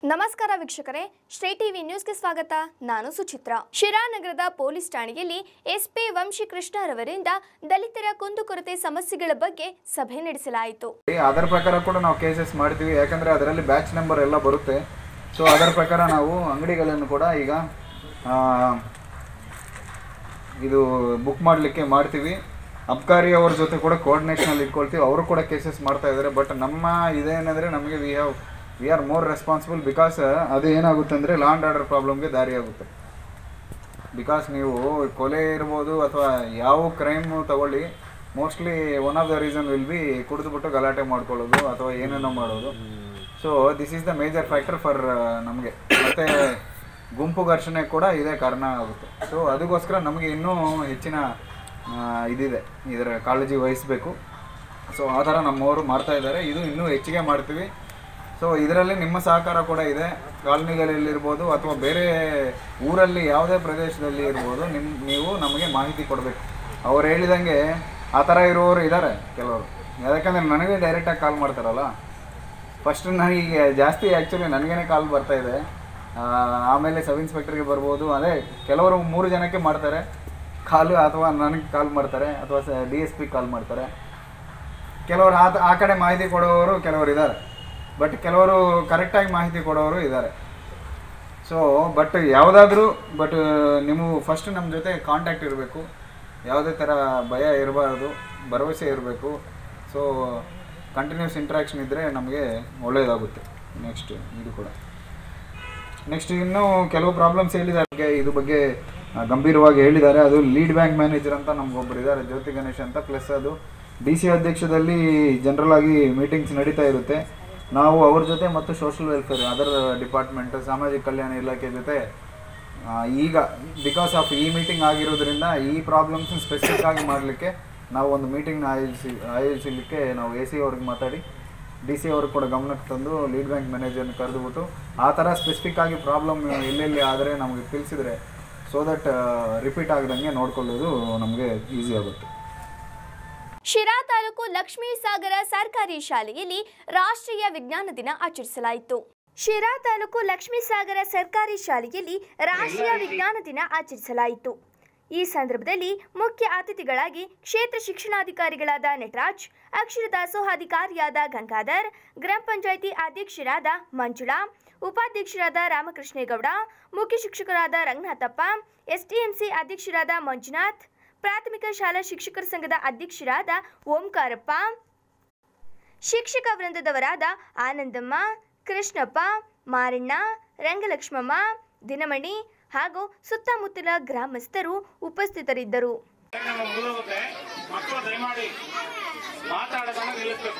ನಮಸ್ಕಾರ ವೀಕ್ಷಕರೇ ಶ್ರೀ ಟಿವಿ ನ್ಯೂಸ್ಗೆ ಸ್ವಾಗತ ನಾನು ಸುಚಿತ್ರ ಶಿರಾನಗರದ ಪೊಲೀಸ್ ಠಾಣೆಯಲ್ಲಿ ಎಸ್ಪಿ ವಂಶಿಕೃಷ್ಣರವರಿಂದ ದಲಿತರ ಕುಂದುಕೊರತೆ ಸಮಸ್ಯೆಗಳ ಬಗ್ಗೆ ಸಭೆ ನಡೆಸಲಾಯಿತು ಅದರ ಪ್ರಕಾರ ಕೂಡ ನಾವು ಕೇಸಸ್ ಮಾಡ್ತೀವಿ ಯಾಕಂದರೆ ಅದರಲ್ಲಿ ಬ್ಯಾಚ್ ನಂಬರ್ ಎಲ್ಲ ಬರುತ್ತೆ ಸೊ ಅದರ ಪ್ರಕಾರ ನಾವು ಅಂಗಡಿಗಳನ್ನು ಕೂಡ ಈಗ ಆ, ಇದು ಬುಕ್ ಮಾಡಲಿಕ್ಕೆ ಮಾಡ್ತೀವಿ ಅಬ್ಕಾರಿ ಅವ್ರ ಜೊತೆ ಕೂಡ ಕೋಆರ್ಡಿನೇಷನಲ್ಲಿ ಇಟ್ಕೊಳ್ತೀವಿ ಅವರು ಕೂಡ ಕೇಸಸ್ ಮಾಡ್ತಾ ಇದ್ದಾರೆ ಬಟ್ ನಮ್ಮ ಇದೇನಂದರೆ ನಮಗೆ we have we are more responsible because ಅದು ಏನಾಗುತ್ತೆ ಅಂದರೆ ಲಾ ಆ್ಯಂಡ್ ಆರ್ಡರ್ ಪ್ರಾಬ್ಲಮ್ಗೆ ದಾರಿ ಆಗುತ್ತೆ ಬಿಕಾಸ್ ನೀವು ಕೊಲೆ ಇರ್ಬೋದು ಅಥವಾ ಯಾವ ಕ್ರೈಮ್ ತಗೊಳ್ಳಿ mostly one of the reason will be ಕುಡಿದ್ಬಿಟ್ಟು ಗಲಾಟೆ ಮಾಡ್ಕೊಳ್ಳೋದು ಅಥವಾ ಏನೇನೋ ಮಾಡೋದು so this is the major factor for ನಮಗೆ ಮತ್ತು ಗುಂಪು ಘರ್ಷಣೆ ಕೂಡ ಇದೇ ಕಾರಣ ಆಗುತ್ತೆ ಸೊ ಅದಕ್ಕೋಸ್ಕರ ನಮಗೆ ಇನ್ನೂ ಹೆಚ್ಚಿನ ಆ, ಇದಿದೆ ಇದರ ಕಾಳಜಿ ವಹಿಸಬೇಕು ಸೊ ಆ ಥರ ನಮ್ಮವರು ಮಾಡ್ತಾ ಇದ್ದಾರೆ ಇದು ಇನ್ನೂ ಹೆಚ್ಚಿಗೆ ಮಾಡ್ತೀವಿ ಸೊ ಇದರಲ್ಲಿ ನಿಮ್ಮ ಸಹಕಾರ ಕೂಡ ಇದೆ ಕಾಲನಿಗಳಲ್ಲಿರ್ಬೋದು ಅಥವಾ ಬೇರೆ ಊರಲ್ಲಿ ಯಾವುದೇ ಪ್ರದೇಶದಲ್ಲಿ ಇರ್ಬೋದು ನಿಮ್ಮ ನೀವು ನಮಗೆ ಮಾಹಿತಿ ಕೊಡಬೇಕು ಅವ್ರು ಹೇಳಿದಂಗೆ ಆ ಥರ ಇರುವವರು ಇದ್ದಾರೆ ಕೆಲವರು ಯಾಕಂದರೆ ನನಗೆ ಡೈರೆಕ್ಟಾಗಿ ಕಾಲ್ ಮಾಡ್ತಾರಲ್ಲ ಫಸ್ಟ್ ನನಗೆ ಜಾಸ್ತಿ ಆ್ಯಕ್ಚುಲಿ ನನಗೇನೆ ಕಾಲ್ ಬರ್ತಾ ಇದೆ ಆ, ಆಮೇಲೆ ಸಬ್ ಇನ್ಸ್ಪೆಕ್ಟರ್ಗೆ ಬರ್ಬೋದು ಅದೇ ಕೆಲವರು ಮೂರು ಜನಕ್ಕೆ ಮಾಡ್ತಾರೆ ಕಾಲು ಅಥವಾ ನನಗೆ ಕಾಲ್ ಮಾಡ್ತಾರೆ ಅಥವಾ ಡಿ ಎಸ್ ಪಿ ಕಾಲ್ ಮಾಡ್ತಾರೆ ಕೆಲವರು ಆ ಆ ಕಡೆ ಮಾಹಿತಿ ಕೊಡೋರು ಕೆಲವರು ಇದ್ದಾರೆ ಬಟ್ ಕೆಲವರು ಕರೆಕ್ಟಾಗಿ ಮಾಹಿತಿ ಕೊಡೋರು ಇದ್ದಾರೆ ಸೊ ಬಟ್ ಯಾವುದಾದ್ರೂ ಬಟ್ ನೀವು ಫಸ್ಟ್ ನಮ್ಮ ಜೊತೆ ಕಾಂಟ್ಯಾಕ್ಟ್ ಇರಬೇಕು ಯಾವುದೇ ಥರ ಭಯ ಇರಬಾರ್ದು ಭರವಸೆ ಇರಬೇಕು ಸೊ ಕಂಟಿನ್ಯೂಸ್ ಇಂಟ್ರಾಕ್ಷನ್ ಇದ್ದರೆ ನಮಗೆ ಒಳ್ಳೆಯದಾಗುತ್ತೆ ನೆಕ್ಸ್ಟ್ ಇದು ಕೂಡ ನೆಕ್ಸ್ಟ್ ಇನ್ನೂ ಕೆಲವು ಪ್ರಾಬ್ಲಮ್ಸ್ ಹೇಳಿದ್ದಾರೆ ಇದು ಬಗ್ಗೆ ಆ, ಗಂಭೀರವಾಗಿ ಹೇಳಿದ್ದಾರೆ ಅದು ಲೀಡ್ ಬ್ಯಾಂಕ್ ಮ್ಯಾನೇಜರ್ ಅಂತ ನಮಗೊಬ್ಬರು ಇದ್ದಾರೆ ಜ್ಯೋತಿ ಗಣೇಶ್ ಅಂತ ಪ್ಲಸ್ ಅದು ಡಿ ಸಿ ಅಧ್ಯಕ್ಷದಲ್ಲಿ ಜನರಲ್ ಆಗಿ ಮೀಟಿಂಗ್ಸ್ ನಡೀತಾ ಇರುತ್ತೆ ನಾವು ಅವ್ರ ಜೊತೆ ಮತ್ತು ಸೋಷಲ್ ವೆಲ್ಫೇರ್ ಅದರ್ ಡಿಪಾರ್ಟ್ಮೆಂಟ್ ಸಾಮಾಜಿಕ ಕಲ್ಯಾಣ ಇಲಾಖೆ ಜೊತೆ ಆ, ಈಗ ಬಿಕಾಸ್ ಆಫ್ ಈ ಮೀಟಿಂಗ್ ಆಗಿರೋದ್ರಿಂದ ಈ ಪ್ರಾಬ್ಲಮ್ಸ್ ಸ್ಪೆಸಿಫಿಕ್ ಆಗಿ ಮಾಡಲಿಕ್ಕೆ ನಾವು ಒಂದು ಮೀಟಿಂಗ್ನ ಆಯೋಜಿಸಿ ಆಯೋಜಿಸಲಿಕ್ಕೆ ನಾವು ಎ ಸಿ ಅವ್ರಿಗೆ ಮಾತಾಡಿ ಡಿ ಸಿ ಅವರು ಕೂಡ ಗಮನಕ್ಕೆ ತಂದು ಲೀಡ್ ಬ್ಯಾಂಕ್ ಮ್ಯಾನೇಜರ್ನ ಕರೆದುಬಿಟ್ಟು ಆ ಥರ ಸ್ಪೆಸಿಫಿಕ್ ಆಗಿ ಪ್ರಾಬ್ಲಮ್ ಎಲ್ಲೆಲ್ಲಿ ಆದರೆ ನಮಗೆ ತಿಳಿಸಿದ್ರೆ ಸೊ ದಟ್ ರಿಪೀಟ್ ಆಗದಂಗೆ ನೋಡ್ಕೊಳ್ಳೋದು ನಮಗೆ ಈಸಿ ಆಗುತ್ತೆ ಶಿರಾ ತಾಲೂಕು ಲಕ್ಷ್ಮೀ ಸಾಗರ ಸರ್ಕಾರಿ ಶಾಲೆಯಲ್ಲಿ ರಾಷ್ಟ್ರೀಯ ವಿಜ್ಞಾನ ದಿನ ಆಚರಿಸಲಾಯಿತು ಶಿರಾ ತಾಲೂಕು ಲಕ್ಷ್ಮೀ ಸಾಗರ ಸರ್ಕಾರಿ ಶಾಲೆಯಲ್ಲಿ ರಾಷ್ಟ್ರೀಯ ವಿಜ್ಞಾನ ದಿನ ಆಚರಿಸಲಾಯಿತು ಈ ಸಂದರ್ಭದಲ್ಲಿ ಮುಖ್ಯ ಅತಿಥಿಗಳಾಗಿ ಕ್ಷೇತ್ರ ಶಿಕ್ಷಣಾಧಿಕಾರಿಗಳಾದ ನಟರಾಜ್ ಅಕ್ಷರ ದಾಸೋಹಾಧಿಕಾರಿಯಾದ ಗಂಗಾಧರ್ ಗ್ರಾಮ ಪಂಚಾಯಿತಿ ಅಧ್ಯಕ್ಷರಾದ ಮಂಜುಳಾ ಉಪಾಧ್ಯಕ್ಷರಾದ ರಾಮಕೃಷ್ಣೇಗೌಡ ಮುಖ್ಯ ಶಿಕ್ಷಕರಾದ ರಂಗನಾಥಪ್ಪ ಎಸ್ಟಿಎಂಸಿ ಅಧ್ಯಕ್ಷರಾದ ಮಂಜುನಾಥ್ ಪ್ರಾಥಮಿಕ ಶಾಲಾ ಶಿಕ್ಷಕರ ಸಂಘದ ಅಧ್ಯಕ್ಷರಾದ ಓಂಕಾರಪ್ಪ ಶಿಕ್ಷಕ ವೃಂದದವರಾದ ಆನಂದಮ್ಮ ಕೃಷ್ಣಪ್ಪ ಮಾರಣ್ಣ ರಂಗಲಕ್ಷ್ಮಮ್ಮ ದಿನಮಣಿ ಹಾಗೂ ಸುತ್ತಮುತ್ತಲ ಗ್ರಾಮಸ್ಥರು ಉಪಸ್ಥಿತರಿದ್ದರು ನಮ್ಮ ಮುಗಿದೋಗುತ್ತೆ ಮಕ್ಕಳು ದಯಮಾಡಿ ಮಾತಾಡೋದನ್ನ ನಿಲ್ಲಿಸ್ಬೇಕು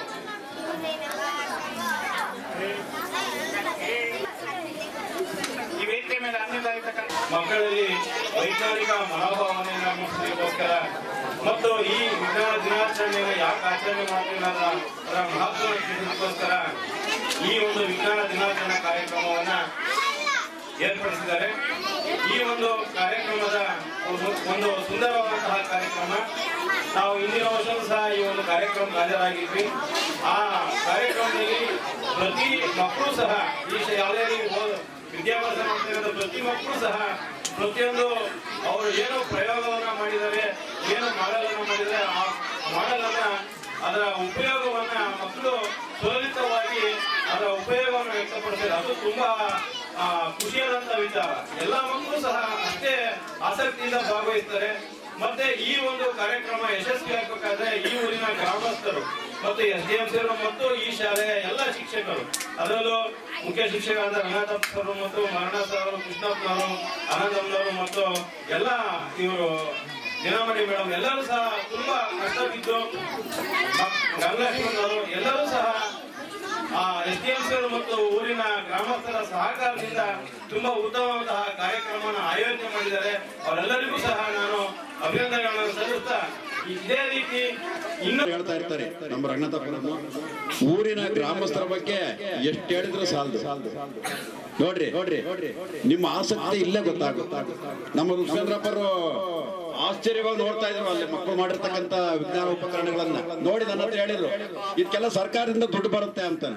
ಈ ವೇದಿಕೆ ಮೇಲೆ ಅನ್ನದಾಗಿರ್ತಕ್ಕಂಥ ಮಕ್ಕಳಲ್ಲಿ ವೈಜ್ಞಾನಿಕ ಮನೋಭಾವನೆಯನ್ನು ಮೂಡಿಸಲಿಕ್ಕೋಸ್ಕರ ಮತ್ತು ಈ ವಿಜ್ಞಾನ ದಿನಾಚರಣೆಯನ್ನು ಯಾಕೆ ಆಚರಣೆ ಮಾಡ್ತೀವಿ ಅನ್ನೋದ ಅದರ ಮಹತ್ವವನ್ನು ತಿಳಿಸಲಿಕ್ಕೋಸ್ಕರ ಈ ಒಂದು ವಿಜ್ಞಾನ ದಿನಾಚರಣೆ ಕಾರ್ಯಕ್ರಮವನ್ನ ಏರ್ಪಡಿಸಿದ್ದಾರೆ ಈ ಒಂದು ಕಾರ್ಯಕ್ರಮದ ಒಂದು ಒಂದು ಸುಂದರವಾದಂತಹ ಕಾರ್ಯಕ್ರಮ ನಾವು ಹಿಂದಿನ ವರ್ಷವೂ ಸಹ ಈ ಒಂದು ಕಾರ್ಯಕ್ರಮಕ್ಕೆ ಹಾಜರಾಗಿದ್ವಿ ಆ ಕಾರ್ಯಕ್ರಮದಲ್ಲಿ ಪ್ರತಿ ಮಕ್ಕಳು ಸಹ ಈ ಶ- ಯಾವುದೇ ನೀವು ಓದ್- ವಿದ್ಯಾಭ್ಯಾಸ ಮಾಡ್ತಿರೋ ಪ್ರತಿ ಮಕ್ಕಳು ಸಹ ಪ್ರತಿಯೊಂದು ಅವರು ಏನು ಪ್ರಯೋಗವನ್ನ ಮಾಡಿದ್ದಾರೆ ಏನು ಮಾಡಲನ್ನ ಮಾಡಿದ್ದಾರೆ ಆ ಮಾಡಲನ್ನ ಅದರ ಉಪಯೋಗವನ್ನ ಮಕ್ಕಳು ಸುಲಲಿತವಾಗಿ ಅದರ ಉಪಯೋಗವನ್ನು ವ್ಯಕ್ತಪಡಿಸಿದ್ದಾರೆ ಅದು ತುಂಬಾ ಆ, ಖುಷಿಯಾದಂತ ವಿಚಾರ ಎಲ್ಲ ಮಕ್ಕಳು ಸಹ ಅಷ್ಟೇ ಆಸಕ್ತಿಯಿಂದ ಭಾಗವಹಿಸ್ತಾರೆ ಮತ್ತೆ ಈ ಒಂದು ಕಾರ್ಯಕ್ರಮ ಯಶಸ್ವಿ ಆಗ್ಬೇಕಾದ್ರೆ ಈ ಊರಿನ ಗ್ರಾಮಸ್ಥರು ಮತ್ತು ಎಸ್ ಡಿ ಎಂ ಮತ್ತು ಈ ಶಾಲೆಯ ಎಲ್ಲ ಶಿಕ್ಷಕರು ಅದರಲ್ಲೂ ಮುಖ್ಯ ಶಿಕ್ಷಕರಾದ ರಂಗನಾಥಪ್ಪ ಸರ್ ಮತ್ತು ಮರಣ ಸರ್ ಅವರು ಕೃಷ್ಣಪ್ಪನವರು ಆನಂದಮ್ಮನವರು ಮತ್ತು ಎಲ್ಲ ಇವರು ದಿನಮಣಿ ಮೇಡಮ್ ಎಲ್ಲರೂ ಸಹ ತುಂಬಾ ಕಷ್ಟ ಬಿದ್ದು ಗಂಗಲಕ್ಷ್ಮಣವರು ಎಲ್ಲರೂ ಸಹ ಎಸ್ ಡಿ ಎಂ ಮತ್ತು ಊರಿನ ಗ್ರಾಮಸ್ಥರ ಸಹಕಾರದಿಂದ ತುಂಬಾ ಉತ್ತಮವಾದಂತಹ ಕಾರ್ಯಕ್ರಮವನ್ನು ಆಯೋಜನೆ ಮಾಡಿದ್ದಾರೆ ಅವರೆಲ್ಲರಿಗೂ ಸಹ ನಾನು ಅಭಿನಂದನೆಗಳನ್ನು ಸಲ್ಲಿಸ್ತಾ ಇದೇ ರೀತಿ ಇನ್ನು ಹೇಳ್ತಾ ಇರ್ತಾರೆ ನಮ್ಮ ರಂಗನಾಥಪ್ಪನನ್ನು ಊರಿನ ಗ್ರಾಮಸ್ಥರ ಬಗ್ಗೆ ಎಷ್ಟು ಹೇಳಿದ್ರು ಸಾಲದು ನೋಡ್ರಿ ನೋಡ್ರಿ ನಿಮ್ಮ ಆಸಕ್ತಿ ಇಲ್ಲೇ ಗೊತ್ತಾಗುತ್ತೆ ನಮ್ಮ ಋಷೇಂದ್ರಪ್ಪರು ಆಶ್ಚರ್ಯವಾಗಿ ನೋಡ್ತಾ ಇದ್ರು ಅಲ್ಲಿ ಮಕ್ಕಳು ಮಾಡಿರ್ತಕ್ಕಂಥ ವಿಜ್ಞಾನ ಉಪಕರಣಗಳನ್ನ ನೋಡಿ ನನ್ನ ಹತ್ರ ಹೇಳಿದ್ರು ಇದಕ್ಕೆಲ್ಲ ಸರ್ಕಾರದಿಂದ ದುಡ್ಡು ಬರುತ್ತೆ ಅಂತಾನೆ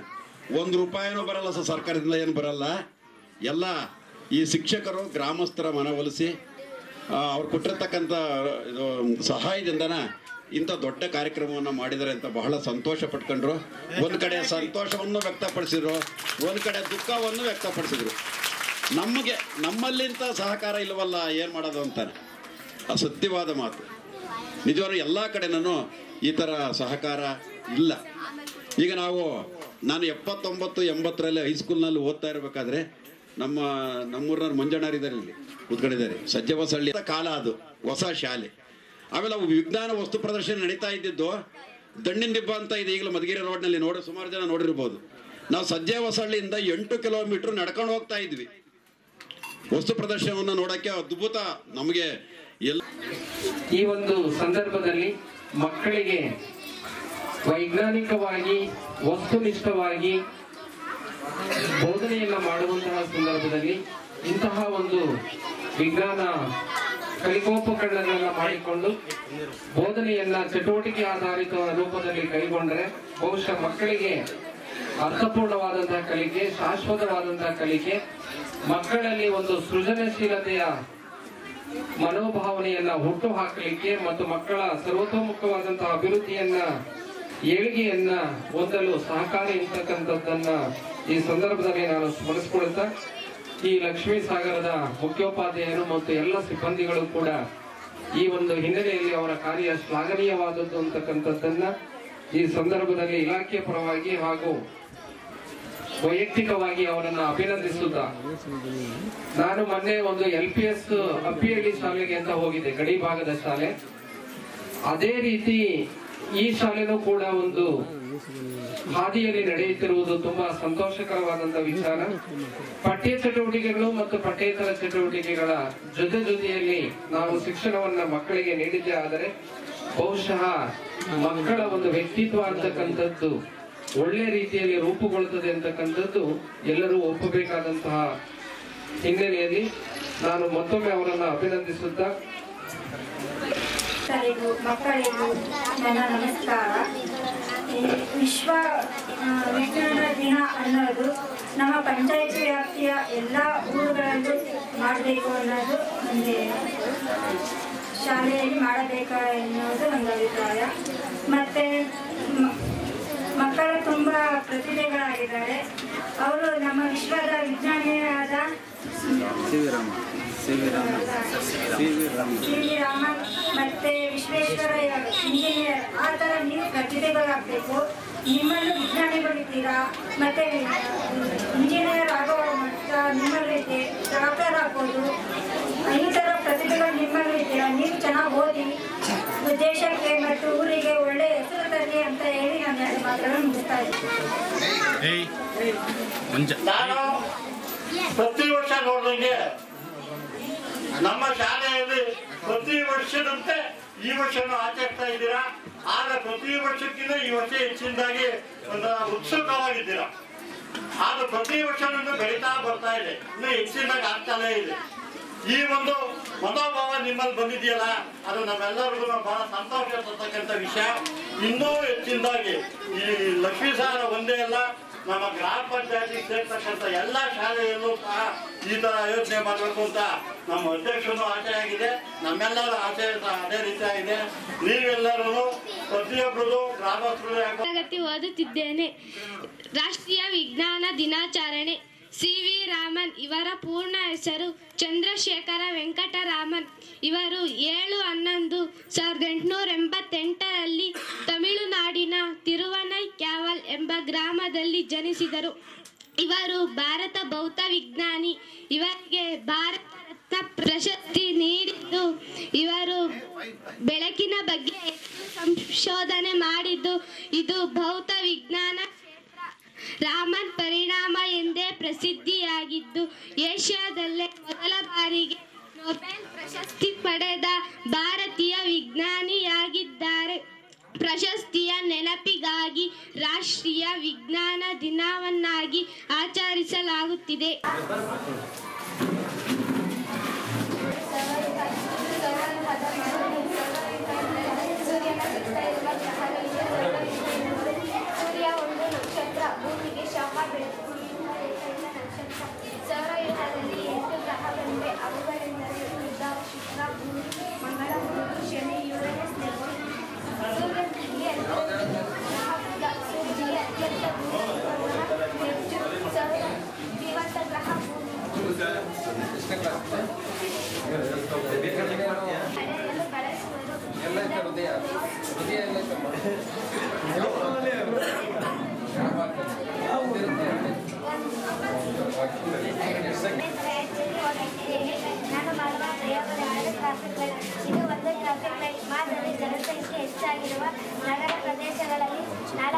ಒಂದು ರೂಪಾಯಿನೂ ಬರಲ್ಲ ಸರ್ ಸರ್ಕಾರದಿಂದ ಏನು ಬರಲ್ಲ ಎಲ್ಲ ಈ ಶಿಕ್ಷಕರು ಗ್ರಾಮಸ್ಥರ ಮನವೊಲಿಸಿ ಆ, ಅವ್ರು ಕೊಟ್ಟಿರ್ತಕ್ಕಂಥ ಇದು ಸಹಾಯದಿಂದನ ಇಂಥ ದೊಡ್ಡ ಕಾರ್ಯಕ್ರಮವನ್ನು ಮಾಡಿದ್ದಾರೆ ಅಂತ ಬಹಳ ಸಂತೋಷ ಪಟ್ಕೊಂಡ್ರು ಒಂದು ಕಡೆ ಸಂತೋಷವನ್ನು ವ್ಯಕ್ತಪಡಿಸಿದ್ರು ಒಂದು ಕಡೆ ದುಃಖವನ್ನು ವ್ಯಕ್ತಪಡಿಸಿದ್ರು ನಮಗೆ ನಮ್ಮಲ್ಲಿಂತ ಸಹಕಾರ ಇಲ್ಲವಲ್ಲ ಏನು ಮಾಡೋದು ಅಂತಾನೆ ಆ ಸತ್ಯವಾದ ಮಾತು ನಿಜವಾಗ್ಲೂ ಎಲ್ಲ ಕಡೆನೂ ಈ ಥರ ಸಹಕಾರ ಇಲ್ಲ ಈಗ ನಾವು ನಾನು ಎಪ್ಪತ್ತೊಂಬತ್ತು ಎಂಬತ್ತರಲ್ಲಿ ಹೈಸ್ಕೂಲ್ನಲ್ಲಿ ಓದ್ತಾ ಇರಬೇಕಾದ್ರೆ ನಮ್ಮ ನಮ್ಮೂರಿನವ್ರು ಮಂಜಣ್ಣರಿದ್ದಾರೆ ಇಲ್ಲಿ ಕೂತ್ಕೊಂಡಿದ್ದಾರೆ ಸಜ್ಜವಸಳ್ಳಿ ಕಾಲ ಅದು ಹೊಸ ಶಾಲೆ ಆಮೇಲೆ ಅವು ವಿಜ್ಞಾನ ವಸ್ತು ಪ್ರದರ್ಶನ ನಡೀತಾ ಇದ್ದಿದ್ದು ದಂಡಿನ ದಿಬ್ಬ ಅಂತ ಇದೆ ಈಗಲೂ ಮಧುಗಿರಿ ರೋಡ್ನಲ್ಲಿ ನೋಡಿ ಸುಮಾರು ಜನ ನೋಡಿರ್ಬೋದು ನಾವು ಸಜ್ಜೆ ಹೊಸಳ್ಳಿಯಿಂದ ಎಂಟು ಕಿಲೋಮೀಟರ್ ನಡ್ಕೊಂಡು ಹೋಗ್ತಾ ಇದ್ವಿ ವಸ್ತು ಪ್ರದರ್ಶನವನ್ನು ನೋಡಕ್ಕೆ ಅದ್ಭುತ ನಮಗೆ ಎಲ್ಲ ಈ ಒಂದು ಸಂದರ್ಭದಲ್ಲಿ ಮಕ್ಕಳಿಗೆ ವೈಜ್ಞಾನಿಕವಾಗಿ ವಸ್ತುನಿಷ್ಠವಾಗಿ ಬೋಧನೆಯನ್ನ ಮಾಡುವಂತಹ ಸಂದರ್ಭದಲ್ಲಿ ಇಂತಹ ಒಂದು ವಿಜ್ಞಾನ ಕಲಿಕೋಪಕರಣಗಳನ್ನ ಮಾಡಿಕೊಂಡು ಬೋಧನೆಯನ್ನ ಚಟುವಟಿಕೆ ಆಧಾರಿತ ರೂಪದಲ್ಲಿ ಕೈಗೊಂಡ್ರೆ ಬಹುಶಃ ಮಕ್ಕಳಿಗೆ ಅರ್ಥಪೂರ್ಣವಾದಂತಹ ಕಲಿಕೆ ಶಾಶ್ವತವಾದಂತಹ ಕಲಿಕೆ ಮಕ್ಕಳಲ್ಲಿ ಒಂದು ಸೃಜನಶೀಲತೆಯ ಮನೋಭಾವನೆಯನ್ನ ಹುಟ್ಟು ಹಾಕಲಿಕ್ಕೆ ಮತ್ತು ಮಕ್ಕಳ ಸರ್ವತೋಮುಖವಾದಂತಹ ಅಭಿವೃದ್ಧಿಯನ್ನ ಏಳಿಗೆಯನ್ನ ಹೊಂದಲು ಸಹಕಾರಿ ಇರ್ತಕ್ಕಂಥದ್ದನ್ನ ಈ ಸಂದರ್ಭದಲ್ಲಿ ನಾನು ಸ್ಮರಿಸಿಕೊಳ್ತಾ ಈ ಲಕ್ಷ್ಮೀ ಸಾಗರದ ಮುಖ್ಯೋಪಾಧ್ಯಾಯರು ಮತ್ತು ಎಲ್ಲ ಸಿಬ್ಬಂದಿಗಳು ಕೂಡ ಈ ಒಂದು ಹಿನ್ನೆಲೆಯಲ್ಲಿ ಅವರ ಕಾರ್ಯ ಶ್ಲಾಘನೀಯವಾದದ್ದು ಅಂತಕ್ಕಂಥದ್ದನ್ನ ಈ ಸಂದರ್ಭದಲ್ಲಿ ಇಲಾಖೆಯ ಪರವಾಗಿ ಹಾಗೂ ವೈಯಕ್ತಿಕವಾಗಿ ಅವರನ್ನ ಅಭಿನಂದಿಸುತ್ತಾ ನಾನು ಮೊನ್ನೆ ಒಂದು ಎಲ್ ಪಿ ಎಸ್ ಅಪ್ಪಿಹಳ್ಳಿ ಶಾಲೆಗೆ ಅಂತ ಹೋಗಿದ್ದೆ ಗಡಿ ಭಾಗದ ಶಾಲೆ ಅದೇ ರೀತಿ ಈ ಶಾಲೆನೂ ಕೂಡ ಒಂದು ಹಾದಿಯಲ್ಲಿ ನಡೆಯುತ್ತಿರುವುದು ತುಂಬಾ ಸಂತೋಷಕರವಾದಂತ ವಿಚಾರ ಪಠ್ಯ ಚಟುವಟಿಕೆಗಳು ಮತ್ತು ಪಠ್ಯೇತರ ಚಟುವಟಿಕೆಗಳ ಜೊತೆ ಜೊತೆಯಲ್ಲಿ ನಾವು ಶಿಕ್ಷಣವನ್ನ ಮಕ್ಕಳಿಗೆ ನೀಡಿದ್ದೇ ಆದರೆ ಬಹುಶಃ ಮಕ್ಕಳ ಒಂದು ವ್ಯಕ್ತಿತ್ವ ಅಂತಕ್ಕಂಥದ್ದು ಒಳ್ಳೆ ರೀತಿಯಲ್ಲಿ ರೂಪುಗೊಳ್ಳುತ್ತದೆ ಅಂತಕ್ಕಂಥದ್ದು ಎಲ್ಲರೂ ಒಪ್ಪಬೇಕಾದಂತಹ ಹಿನ್ನೆಲೆಯಲ್ಲಿ ನಾನು ಮತ್ತೊಮ್ಮೆ ಅವರನ್ನ ಅಭಿನಂದಿಸುತ್ತಾ ಮಕ್ಕಳಿಗೂ ಮಕ್ಕಳಿಗೂ ನನ್ನ ನಮಸ್ಕಾರ ಈ ವಿಶ್ವ ಆ, ವಿಜ್ಞಾನ ದಿನ ಅನ್ನೋದು ನಮ್ಮ ಪಂಚಾಯತ್ ವ್ಯಾಪ್ತಿಯ ಎಲ್ಲ ಊರುಗಳಲ್ಲೂ ಮಾಡಬೇಕು ಅನ್ನೋದು ಒಂದು ಶಾಲೆಯಲ್ಲಿ ಮಾಡಬೇಕು ಎನ್ನುವುದು ಒಂದು ಅಭಿಪ್ರಾಯ ಮತ್ತು ಮಕ್ಕಳು ತುಂಬ ಪ್ರತಿಭೆಗಳಾಗಿದ್ದಾರೆ ಅವರು ನಮ್ಮ ವಿಶ್ವದ ವಿಜ್ಞಾನಿಯಾದ ಸಿ ವಿ ರಾಮನ್ ಮತ್ತೆ ವಿಶ್ವೇಶ್ವರಯ್ಯ ಇಂಜಿನಿಯರ್ ಆ ಥರ ನೀವು ಪ್ರತಿಭೆಗಳಾಗಬೇಕು ನಿಮ್ಮಲ್ಲೂ ವಿಜ್ಞಾನಿಗಳಿದ್ದೀರಾ ಮತ್ತೆ ಇಂಜಿನಿಯರ್ ಆಗೋ ಮಟ್ಟ ನಿಮ್ಮಲ್ಲಿದೆ ಡಾಕ್ಟರ್ ಆಗ್ಬೋದು ಈ ಥರ ಪ್ರತಿಭೆಗಳು ನಿಮ್ಮಲ್ಲಿದ್ದೀರಾ ನೀವು ಚೆನ್ನಾಗಿ ಓದಿ ದೇಶಕ್ಕೆ ಮತ್ತು ಊರಿಗೆ ಒಳ್ಳೆ ಹೆಸರು ತರಲಿ ಅಂತ ಹೇಳಿ ನಾನು ಎರಡು ಮಾತುಗಳನ್ನು ಮುಗಿಸ್ತಾ ಇದ್ದೀನಿ ನಾನು ಪ್ರತಿ ವರ್ಷ ನೋಡಿದಂಗೆ ನಮ್ಮ ಶಾಲೆಯಲ್ಲಿ ಪ್ರತಿ ವರ್ಷದಂತೆ ಈ ವರ್ಷನೂ ಆಚರಿಸ್ತಾ ಇದ್ದೀರಾ ಆಗ ಪ್ರತಿ ವರ್ಷಕ್ಕಿಂತ ಈ ವರ್ಷ ಹೆಚ್ಚಿನದಾಗಿ ಒಂದು ಉತ್ಸುಕವಾಗಿದ್ದೀರಾ ಆಗ ಪ್ರತಿ ವರ್ಷನೂ ಬೆಳೀತಾ ಬರ್ತಾ ಇದೆ ಇನ್ನು ಹೆಚ್ಚಿನದಾಗಿ ಆಗ್ತಾನೇ ಇದೆ ಈ ಒಂದು ಮನೋಭಾವ ನಿಮ್ಮಲ್ಲಿ ಬಂದಿದೆಯಲ್ಲ ಅದು ನಮ್ಮೆಲ್ಲರಿಗೂ ಬಹಳ ಸಂತೋಷ ತರ್ತಕ್ಕಂಥ ವಿಷಯ ಇನ್ನೂ ಹೆಚ್ಚಿನದಾಗಿ ಈ ಲಕ್ಷ್ಮೀ ಸಾಗರ ಒಂದೇ ಅಲ್ಲ ನಮ್ಮ ಗ್ರಾಮ ಪಂಚಾಯತಿಗೆ ಸೇರ್ತಕ್ಕಂಥ ಎಲ್ಲ ಶಾಲೆಯಲ್ಲೂ ಸಹ ಈ ತರ ಯೋಚನೆ ಮಾಡಬೇಕು ಅಂತ ನಮ್ಮ ಅಧ್ಯಕ್ಷನು ಆಸೆ ಆಗಿದೆ ನಮ್ಮೆಲ್ಲರ ಆಸೆ ಸಹ ಅದೇ ರೀತಿಯಾಗಿದೆ ನೀವೆಲ್ಲರೂ ಪ್ರತಿಯೊಬ್ಬರು ಗ್ರಾಮಸ್ಥರು ಯಾಕೋ ತರಗತಿ ಓದುತ್ತಿದ್ದೇನೆ ರಾಷ್ಟ್ರೀಯ ವಿಜ್ಞಾನ ದಿನಾಚರಣೆ ಸಿ ವಿ ರಾಮನ್ ಇವರ ಪೂರ್ಣ ಹೆಸರು ಚಂದ್ರಶೇಖರ ವೆಂಕಟರಾಮನ್ ಇವರು ಏಳು ಹನ್ನೊಂದು ಸಾವಿರದ ಎಂಟುನೂರ ಎಂಬತ್ತೆಂಟರಲ್ಲಿ ತಮಿಳುನಾಡಿನ ತಿರುವನೈ ಕ್ಯಾವಲ್ ಎಂಬ ಗ್ರಾಮದಲ್ಲಿ ಜನಿಸಿದರು ಇವರು ಭಾರತ ಭೌತ ವಿಜ್ಞಾನಿ ಇವರಿಗೆ ಭಾರತ ರತ್ನ ಪ್ರಶಸ್ತಿ ನೀಡಿದ್ದು ಇವರು ಬೆಳಕಿನ ಬಗ್ಗೆ ಹೆಚ್ಚು ಸಂಶೋಧನೆ ಮಾಡಿದ್ದು ಇದು ಭೌತ ವಿಜ್ಞಾನ ಕ್ಷೇತ್ರ ರಾಮನ್ ಪರಿಣಾಮ ಎಂದೇ ಪ್ರಸಿದ್ಧಿಯಾಗಿದ್ದು ಏಷ್ಯಾದಲ್ಲೇ ಮೊದಲ ಬಾರಿಗೆ ನೊಬೆಲ್ ಪ್ರಶಸ್ತಿ ಪಡೆದ ಭಾರತೀಯ ವಿಜ್ಞಾನಿಯಾಗಿದ್ದಾರೆ ಪ್ರಶಸ್ತಿಯ ನೆನಪಿಗಾಗಿ ರಾಷ್ಟ್ರೀಯ ವಿಜ್ಞಾನ ದಿನವನ್ನಾಗಿ ಆಚರಿಸಲಾಗುತ್ತಿದೆ ಸೂರ್ಯ ಒಂದು ನಕ್ಷತ್ರ ಭೂಮಿಗೆ ಶಾಪ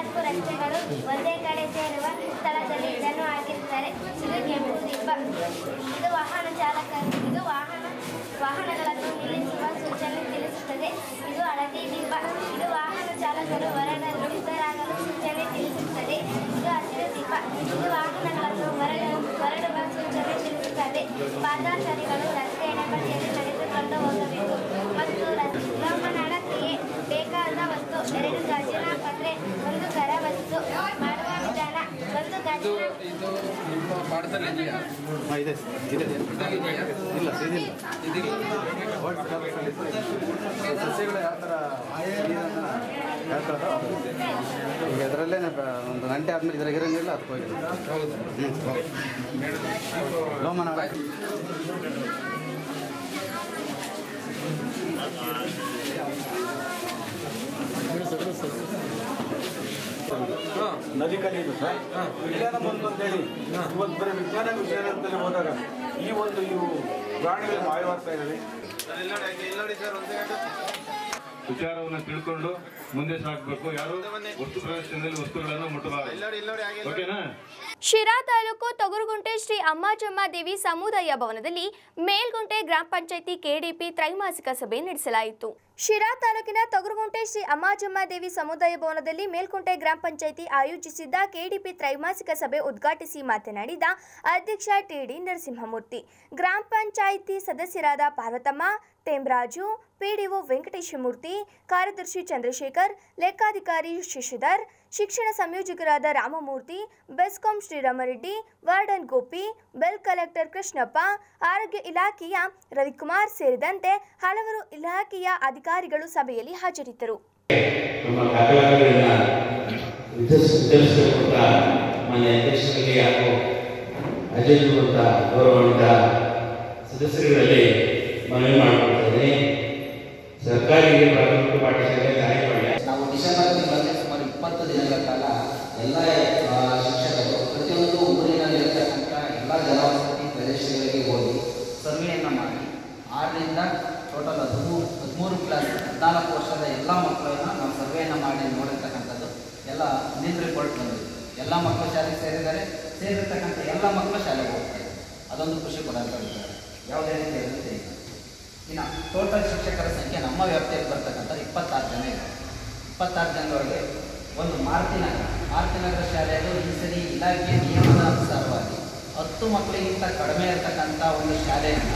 ನಾಲ್ಕು ರಸ್ತೆಗಳು ಒಂದೇ ಕಡೆ ಸೇರುವ ಸ್ಥಳದಲ್ಲಿ ಇದನ್ನು ಹಾಕಿರುತ್ತಾರೆ ಇದು ಕೆಂಪು ದೀಪ ಇದು ವಾಹನ ಚಾಲಕ ಇದು ವಾಹನ ವಾಹನಗಳನ್ನು ನಿಲ್ಲಿಸುವ ಸೂಚನೆ ತಿಳಿಸುತ್ತದೆ ಇದು ಹಳದಿ ದೀಪ ಇದು ವಾಹನ ಚಾಲಕರು ಹೊರಡಲು ಸಿದ್ಧರಾಗಲು ಸೂಚನೆ ತಿಳಿಸುತ್ತದೆ ಇದು ಹಸಿರು ದೀಪ ಇದು ವಾಹನಗಳನ್ನು ಹೊರಡ ಹೊರಡುವ ಸೂಚನೆ ತಿಳಿಸುತ್ತದೆ ಪಾದಾಚಾರಿಗಳು ರಸ್ತೆ ಎಡಪಟ್ಟಿಯಲ್ಲಿ ನಡೆದುಕೊಂಡು ಹೋಗಬೇಕು ಮತ್ತು ರೋಮನಾಳ ಕ್ರಿಯೆ ಬೇಕಾದ ವಸ್ತು ಎರಡು ಗಾಜಿನ ಪಾತ್ರೆ ಒಂದು ಕರ ವಸ್ತು ಮಾಡುವ ವಿಧಾನ ಒಂದು ಗಾಜಿನ ಇದು ನಿಮ್ಮ ಪಾಠದಲ್ಲಿ ಇದೆಯಾ ಇದೆ ಇದೆ ಇದೆಯಾ ಇಲ್ಲ ಇದಿಲ್ಲ ಇದಿಲ್ಲ ಸಸ್ಯಗಳು ಯಾವ ಥರ ನೀರನ್ನು ಹೇಳ್ತಾರೋ ಈಗ ಇದರಲ್ಲೇ ಒಂದು ಗಂಟೆ ಆದ್ಮೇಲೆ ಇದ್ರಾಗ ಇರಂಗಿಲ್ಲ ಅದಕ್ಕೆ ಹೋಗಿ ಹ್ಞೂ ಲೋಮನಾಳ ನದಿ ಕಲಿಯುದು ಸರ್ ವಿಜ್ಞಾನ ಬಂತು ಅಂತೇಳಿ ಇವತ್ತು ಬರೀ ವಿಜ್ಞಾನ ವಿಜ್ಞಾನದಲ್ಲಿ ಹೋದಾಗ ಈ ಒಂದು ಇವು ಪ್ರಾಣಿಗಳು ಮಾಯವಾಗ್ತಾ ಇದ್ದಾವೆ ವಿಚಾರವನ್ನು ತಿಳ್ಕೊಂಡು ಮುಂದೆ ಸಾಗಬೇಕು ಯಾರು ವಸ್ತು ಪ್ರದರ್ಶನದಲ್ಲಿ ವಸ್ತುಗಳನ್ನು ಮುಟ್ಟಬಾರದು ಓಕೆನಾ ಶಿರಾ ತಾಲೂಕು ತೊಗರುಗುಂಟೆ ಶ್ರೀ ಅಮ್ಮಾಜಮ್ಮ ದೇವಿ ಸಮುದಾಯ ಭವನದಲ್ಲಿ ಮೇಲ್ಗುಂಟೆ ಗ್ರಾಮ ಪಂಚಾಯಿತಿ ಕೆಡಿಪಿ ತ್ರೈಮಾಸಿಕ ಸಭೆ ನಡೆಸಲಾಯಿತು ಶಿರಾ ತಾಲೂಕಿನ ತೊಗರುಗುಂಟೆ ಶ್ರೀ ಅಮ್ಮಾಜಮ್ಮ ದೇವಿ ಸಮುದಾಯ ಭವನದಲ್ಲಿ ಮೇಲ್ಕುಂಟೆ ಗ್ರಾಮ ಪಂಚಾಯಿತಿ ಆಯೋಜಿಸಿದ್ದ ಕೆಡಿಪಿ ತ್ರೈಮಾಸಿಕ ಸಭೆ ಉದ್ಘಾಟಿಸಿ ಮಾತನಾಡಿದ ಅಧ್ಯಕ್ಷ ಟಿಡಿ ನರಸಿಂಹಮೂರ್ತಿ ಗ್ರಾಮ ಪಂಚಾಯಿತಿ ಸದಸ್ಯರಾದ ಪಾರ್ವತಮ್ಮ ತೇಮ್ರಾಜು ಪಿಡಿಒ ವೆಂಕಟೇಶಮೂರ್ತಿ ಕಾರ್ಯದರ್ಶಿ ಚಂದ್ರಶೇಖರ್ ಲೆಕ್ಕಾಧಿಕಾರಿ ಶಶಿಧರ್ ಶಿಕ್ಷಣ ಸಂಯೋಜಕರಾದ Ramamurthy BESCOM Sriramareddy warden Gopi bill collector Krishnappa ಆರೋಗ್ಯ ಇಲಾಖೆಯ ರವಿಕುಮಾರ್ ಸೇರಿದಂತೆ ಹಲವರು ಇಲಾಖೆಯ ಅಧಿಕಾರಿಗಳು ಸಭೆಯಲ್ಲಿ ಹಾಜರಿದ್ದರು ನಮ್ಮ ಕಾರ್ಯಗಳನ್ನು ವಿತರಿಸಬೇಕು ಅಂತ ಮಾನ್ಯ ಅಧ್ಯಕ್ಷರಿಗೆ ಹಾಗೂ ಅಜಯ್ ಅಂತ ಗೌರವಾನ್ವಿತ ಸದಸ್ಯರುಗಳಲ್ಲಿ ಮನವಿ ಮಾಡಿಕೊಳ್ತೇನೆ ಸರ್ಕಾರಿ ಪ್ರಾಥಮಿಕ ಪಾಠಶಾಲೆ ಗಾಯಪಾಳ್ಯ ನಾವು ಡಿಸೆಂಬರ್ ತಿಂಗಳಲ್ಲಿ ಸುಮಾರು ಇಪ್ಪತ್ತು ದಿನಗಳ ಕಾಲ ಎಲ್ಲ ಆ, ಶಿಕ್ಷಕರು ಪ್ರತಿಯೊಂದು ಊರಿನಲ್ಲಿರತಕ್ಕಂಥ ಎಲ್ಲ ಜನವಸತಿ ಪ್ರದೇಶಗಳಿಗೆ ಹೋಗಿ ಸರ್ವೆಯನ್ನು ಮಾಡಿ ಆರರಿಂದ ಟೋಟಲ್ ಹದಿಮೂರು ಹದಿಮೂರು ಕ್ಲಾಸ್ ಹದಿನಾಲ್ಕು ವರ್ಷದ ಎಲ್ಲ ಮಕ್ಕಳನ್ನ ನಾವು ಸರ್ವೆಯನ್ನು ಮಾಡಿ ನೋಡಿರ್ತಕ್ಕಂಥದ್ದು ಎಲ್ಲ ನಿನ್ನ ರಿಪೋರ್ಟ್ ಬಂದಿದೆ ಎಲ್ಲ ಮಕ್ಕಳು ಶಾಲೆಗೆ ಸೇರಿದ್ದಾರೆ ಸೇರಿರ್ತಕ್ಕಂಥ ಎಲ್ಲ ಮಕ್ಕಳು ಶಾಲೆಗೆ ಹೋಗ್ತಾರೆ ಅದೊಂದು ಖುಷಿ ಪಡೋದು ಯಾವುದೇ ರೀತಿಯಾದಂತೆ ಇಲ್ಲ ಇನ್ನು ಟೋಟಲ್ ಶಿಕ್ಷಕರ ಸಂಖ್ಯೆ ನಮ್ಮ ವ್ಯಾಪ್ತಿಯಲ್ಲಿ ಬರ್ತಕ್ಕಂಥದ್ದು ಇಪ್ಪತ್ತಾರು ಜನ ಇದೆ ಇಪ್ಪತ್ತಾರು ಜನರೊಳಗೆ ಒಂದು ಮಾರುತಿನಗರ ಮಾರುತಿನಗರ ಶಾಲೆಯದು ಈ ಸರಿ ಇಲಾಖೆ ನಿಯಮದ ಅನುಸಾರವಾಗಿ ಹತ್ತು ಮಕ್ಕಳಿಗಿಂತ ಕಡಿಮೆ ಇರತಕ್ಕಂಥ ಒಂದು ಶಾಲೆಯನ್ನು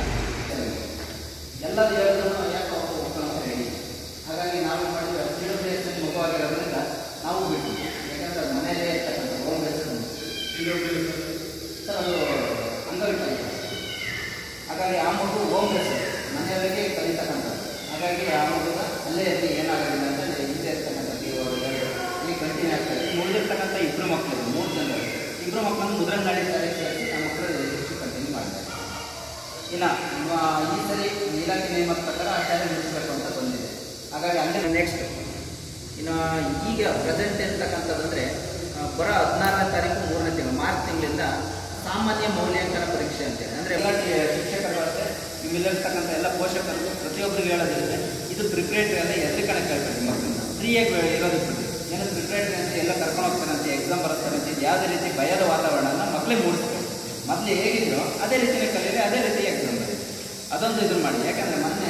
ಎಲ್ಲರೂ ಹೇಳಿದ್ರು ಯಾಕೆ ಅವರು ಮಕ್ಕಳು ಅಂತ ಹೇಳಿ ಹಾಗಾಗಿ ನಾವು ಮಾಡಿದ ಮಿಡಲ್ ಬೇಸ್ನಲ್ಲಿ ಮಗುವಾಗಿರೋದ್ರಿಂದ ನಾವು ಬಿಟ್ಟು ಯಾಕಂದ್ರೆ ಅದು ಮನೆಯಲ್ಲೇ ಇರ್ತಕ್ಕಂಥ ಹೋಮ್ ಬೇಸ್ ಸರ್ ಅದು ಅಂಗವಿಕಲ ಹಾಗಾಗಿ ಆ ಮಗು ಹೋಮ್ ಬೇಸ್ ಮನೆಯೊಳಗೆ ಕಲಿತಕ್ಕಂಥದ್ದು ಹಾಗಾಗಿ ಆ ಮಗುನ ಅಲ್ಲೇ ಇರಲಿ ಏನಾಗೋದಿಲ್ಲ ಅಂತ ಹೇಳಿ ಹಿಂದೆ ಇರ್ತಕ್ಕಂಥದ್ದು ಇವರು ಇಲ್ಲಿ ಕಂಟಿನ್ಯೂ ಆಗ್ತಾರೆ ಇನ್ನು ಉಳಿದಿರ್ತಕ್ಕಂಥ ಇಬ್ಬರು ಮಕ್ಕಳು ಮೂರು ಜನ ಇಬ್ಬರು ಮಕ್ಕಳನ್ನು ಮುದ್ರಂಗಾಡಿ ಶಾಲೆಗೆ ಸೇರಿಸಿ ಆ ಮಕ್ಕಳು ಎಜುಕೇಷನ್ ಕಂಟಿನ್ಯೂ ಮಾಡ್ತಾರೆ ಇನ್ನು ಮ- ಈ ಸರಿ ಇಲಾಖೆ ನೇಮದ ಪ್ರಕಾರ ಆ ಶಾಲೆ ಮುಗಿಸ್ಬೇಕು ಅಂತ ಬಂದಿದೆ ಹಾಗಾಗಿ ಅಂದರೆ ನೆಕ್ಸ್ಟ್ ಇನ್ನು ಈಗ ಪ್ರೆಸೆಂಟ್ ಇರ್ತಕ್ಕಂಥದ್ದಂದರೆ ಬರೋ ಹದಿನಾರನೇ ತಾರೀಕು ಮೂರನೇ ತಿಂಗಳು ಮಾರ್ಚ್ ತಿಂಗಳಿಂದ ಸಾಮಾನ್ಯ ಮೌಲ್ಯಾಂಕನ ಪರೀಕ್ಷೆ ಅಂತೇಳಿ ಅಂದರೆ ಎಲ್ಲ ಶಿಕ್ಷಕರು ಅಷ್ಟೇ ಇಲ್ಲಿರ್ತಕ್ಕಂಥ ಎಲ್ಲ ಪೋಷಕರು ಪ್ರತಿಯೊಬ್ಬರಿಗೆ ಹೇಳೋದಿರುತ್ತೆ ಇದು ಪ್ರಿಪ್ರೇಟರಿ ಎಲ್ಲ ಎದ್ರ ಕಡೆ ಕೇಳ್ಬೇಕು ಮಕ್ಕಳನ್ನ ಫ್ರೀಯಾಗಿ ಇರೋದಕ್ಕೆ ಬಿಡಿ ಏನೋ ಪ್ರಿಪ್ರೇಟರಿ ಅಂತ ಎಲ್ಲ ಕರ್ಕೊಂಡು ಹೋಗ್ತಾರಂತೆ ಎಕ್ಸಾಮ್ ಬರುತ್ತಾರಂತೆ ಇದು ಯಾವುದೇ ರೀತಿ ಭಯದ ವಾತಾವರಣನ ಮಕ್ಕಳಿಗೆ ಮೂಡಿಸ್ಬೇಕು ಮೊದಲು ಹೇಗಿದ್ರು ಅದೇ ರೀತಿಯೇ ಕಲೀರಿ ಅದೇ ರೀತಿ ಎಕ್ಸಾಮ್ ಬರೀ ಅದೊಂದು ಇದು ಮಾಡಿ ಯಾಕಂದರೆ ಮೊನ್ನೆ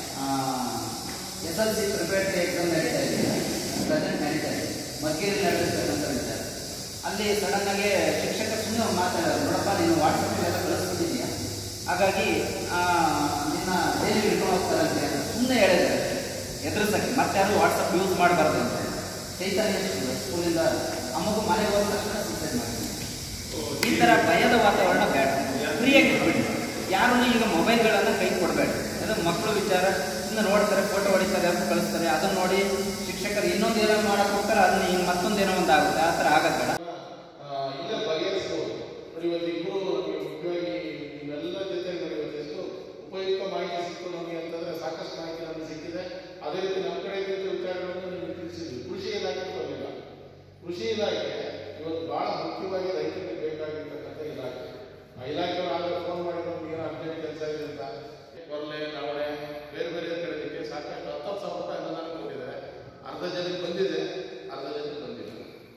S L C preparatory exam ನಡೀತಾ ಇದೆ ಪ್ರೆಸೆಂಟ್ ನಡೀತಾ ಇದೆ ಮಕ್ಕೇರಿ ನಡೆದಿರ್ತಕ್ಕಂಥ ವಿಚಾರ ಅಲ್ಲಿ ಸಡನ್ನಾಗಿ ಶಿಕ್ಷಕರು ಸುಮ್ಮನೆ ಮಾತಾಡೋದು ನೋಡಪ್ಪ ನೀನು ವಾಟ್ಸಪ್ಪಲ್ಲೆಲ್ಲ ಕಳಿಸ್ಬಿಟ್ಟಿದೀಯ ಹಾಗಾಗಿ ಆ, ನಿನ್ನ ಜೈಲಿಗೆ ಹಿಡ್ಕೊಂಡು ಹೋಗ್ತಾರಂತೆ ಅಂತ ಸುಮ್ಮನೆ ಹೇಳಿದ್ದಾರೆ ಎದುರಿಸಕ್ಕೆ ಮತ್ತೆ ಯಾರು ವಾಟ್ಸಪ್ ಯೂಸ್ ಮಾಡಬಾರ್ದು ಅಂತ ಚೈತನ್ಯ ಸ್ಕೂಲಿಂದ ಅಮ್ಮಗೂ ಮನೆಗೆ ಹೋದ ತಕ್ಷಣ ಸೂಸೈಡ್ ಮಾಡ್ತೀನಿ ಈ ಥರ ಭಯದ ವಾತಾವರಣ ಬೇಡ ಫ್ರೀಯಾಗಿ ಇಟ್ಬಿಡಿ ಯಾರೂ ಈಗ ಮೊಬೈಲ್ಗಳನ್ನು ಕೈ ಕೊಡಬೇಡ ಅದು ಮಕ್ಕಳು ವಿಚಾರ ಸುಮ್ಮನೆ ನೋಡ್ತಾರೆ ಫೋಟೋ ಹೊಡಿತಾರೆ ಅದು ಕಳಿಸ್ತಾರೆ ಅದನ್ನ ನೋಡಿ ಶಿಕ್ಷಕರು ಇನ್ನೊಂದು ಏನೋ ಮಾಡಕ್ಕೆ ಹೋಗ್ತಾರೆ ಅದನ್ನ ಇನ್ನು ಮತ್ತೊಂದೇನೋ ಒಂದು ಆಗುತ್ತೆ ಆ ಥರ ಆಗೋದು ಬೇಡ ಇಲ್ಲ ಬಗೆಹರಿಸ್ಬೋದು ನೋಡಿ ಇವತ್ತು ಇಬ್ಬರು ನಮಗೆ ಮುಖ್ಯವಾಗಿ ಇವೆಲ್ಲ ಜೊತೆ ನಮಗೆ ಎಷ್ಟು ಉಪಯುಕ್ತ ಮಾಹಿತಿ ಸಿಕ್ತು ನಮಗೆ ಅಂತಂದ್ರೆ ಸಾಕಷ್ಟು ಮಾಹಿತಿ ನಮಗೆ ಸಿಕ್ಕಿದೆ ಅದೇ ರೀತಿ ನಮ್ಮ ಕಡೆ ಇದ್ದಂಥ ವಿಚಾರಗಳನ್ನು ನಿಮಗೆ ತಿಳಿಸಿದ್ವಿ ಕೃಷಿ ಇಲಾಖೆ ಬರಲಿಲ್ಲ ಕೃಷಿ ಇಲಾಖೆ ಇವತ್ತು ಬಹಳ ಮುಖ್ಯವಾಗಿ ರೈತರಿಗೆ ಬೇಕಾಗಿರ್ತಕ್ಕಂಥ ಇಲಾಖೆ ಆ ಇಲಾಖೆಯವರು ಆಗಲೇ ಫೋನ್ ಮಾಡಿ ನಮ್ಗೆ ಏನೋ ಅರ್ಜೆಂಟ್ ಕೆಲಸ ಇದೆ ಅಂತ ಕೊರಲೆ ನವಣೆ ಬೇರೆ ಬೇರೆ ಕಡೆಗೆ ಸಾಕಷ್ಟು ಹತ್ತತ್ತು ಸಾವಿರ ರೂಪಾಯಿ ಅನುದಾನ ಕೊಟ್ಟಿದ್ದಾರೆ ಅರ್ಧ ಜನಕ್ಕೆ ಬಂದಿದೆ ಅರ್ಧ ಜನಕ್ಕೆ ಬಂದಿಲ್ಲ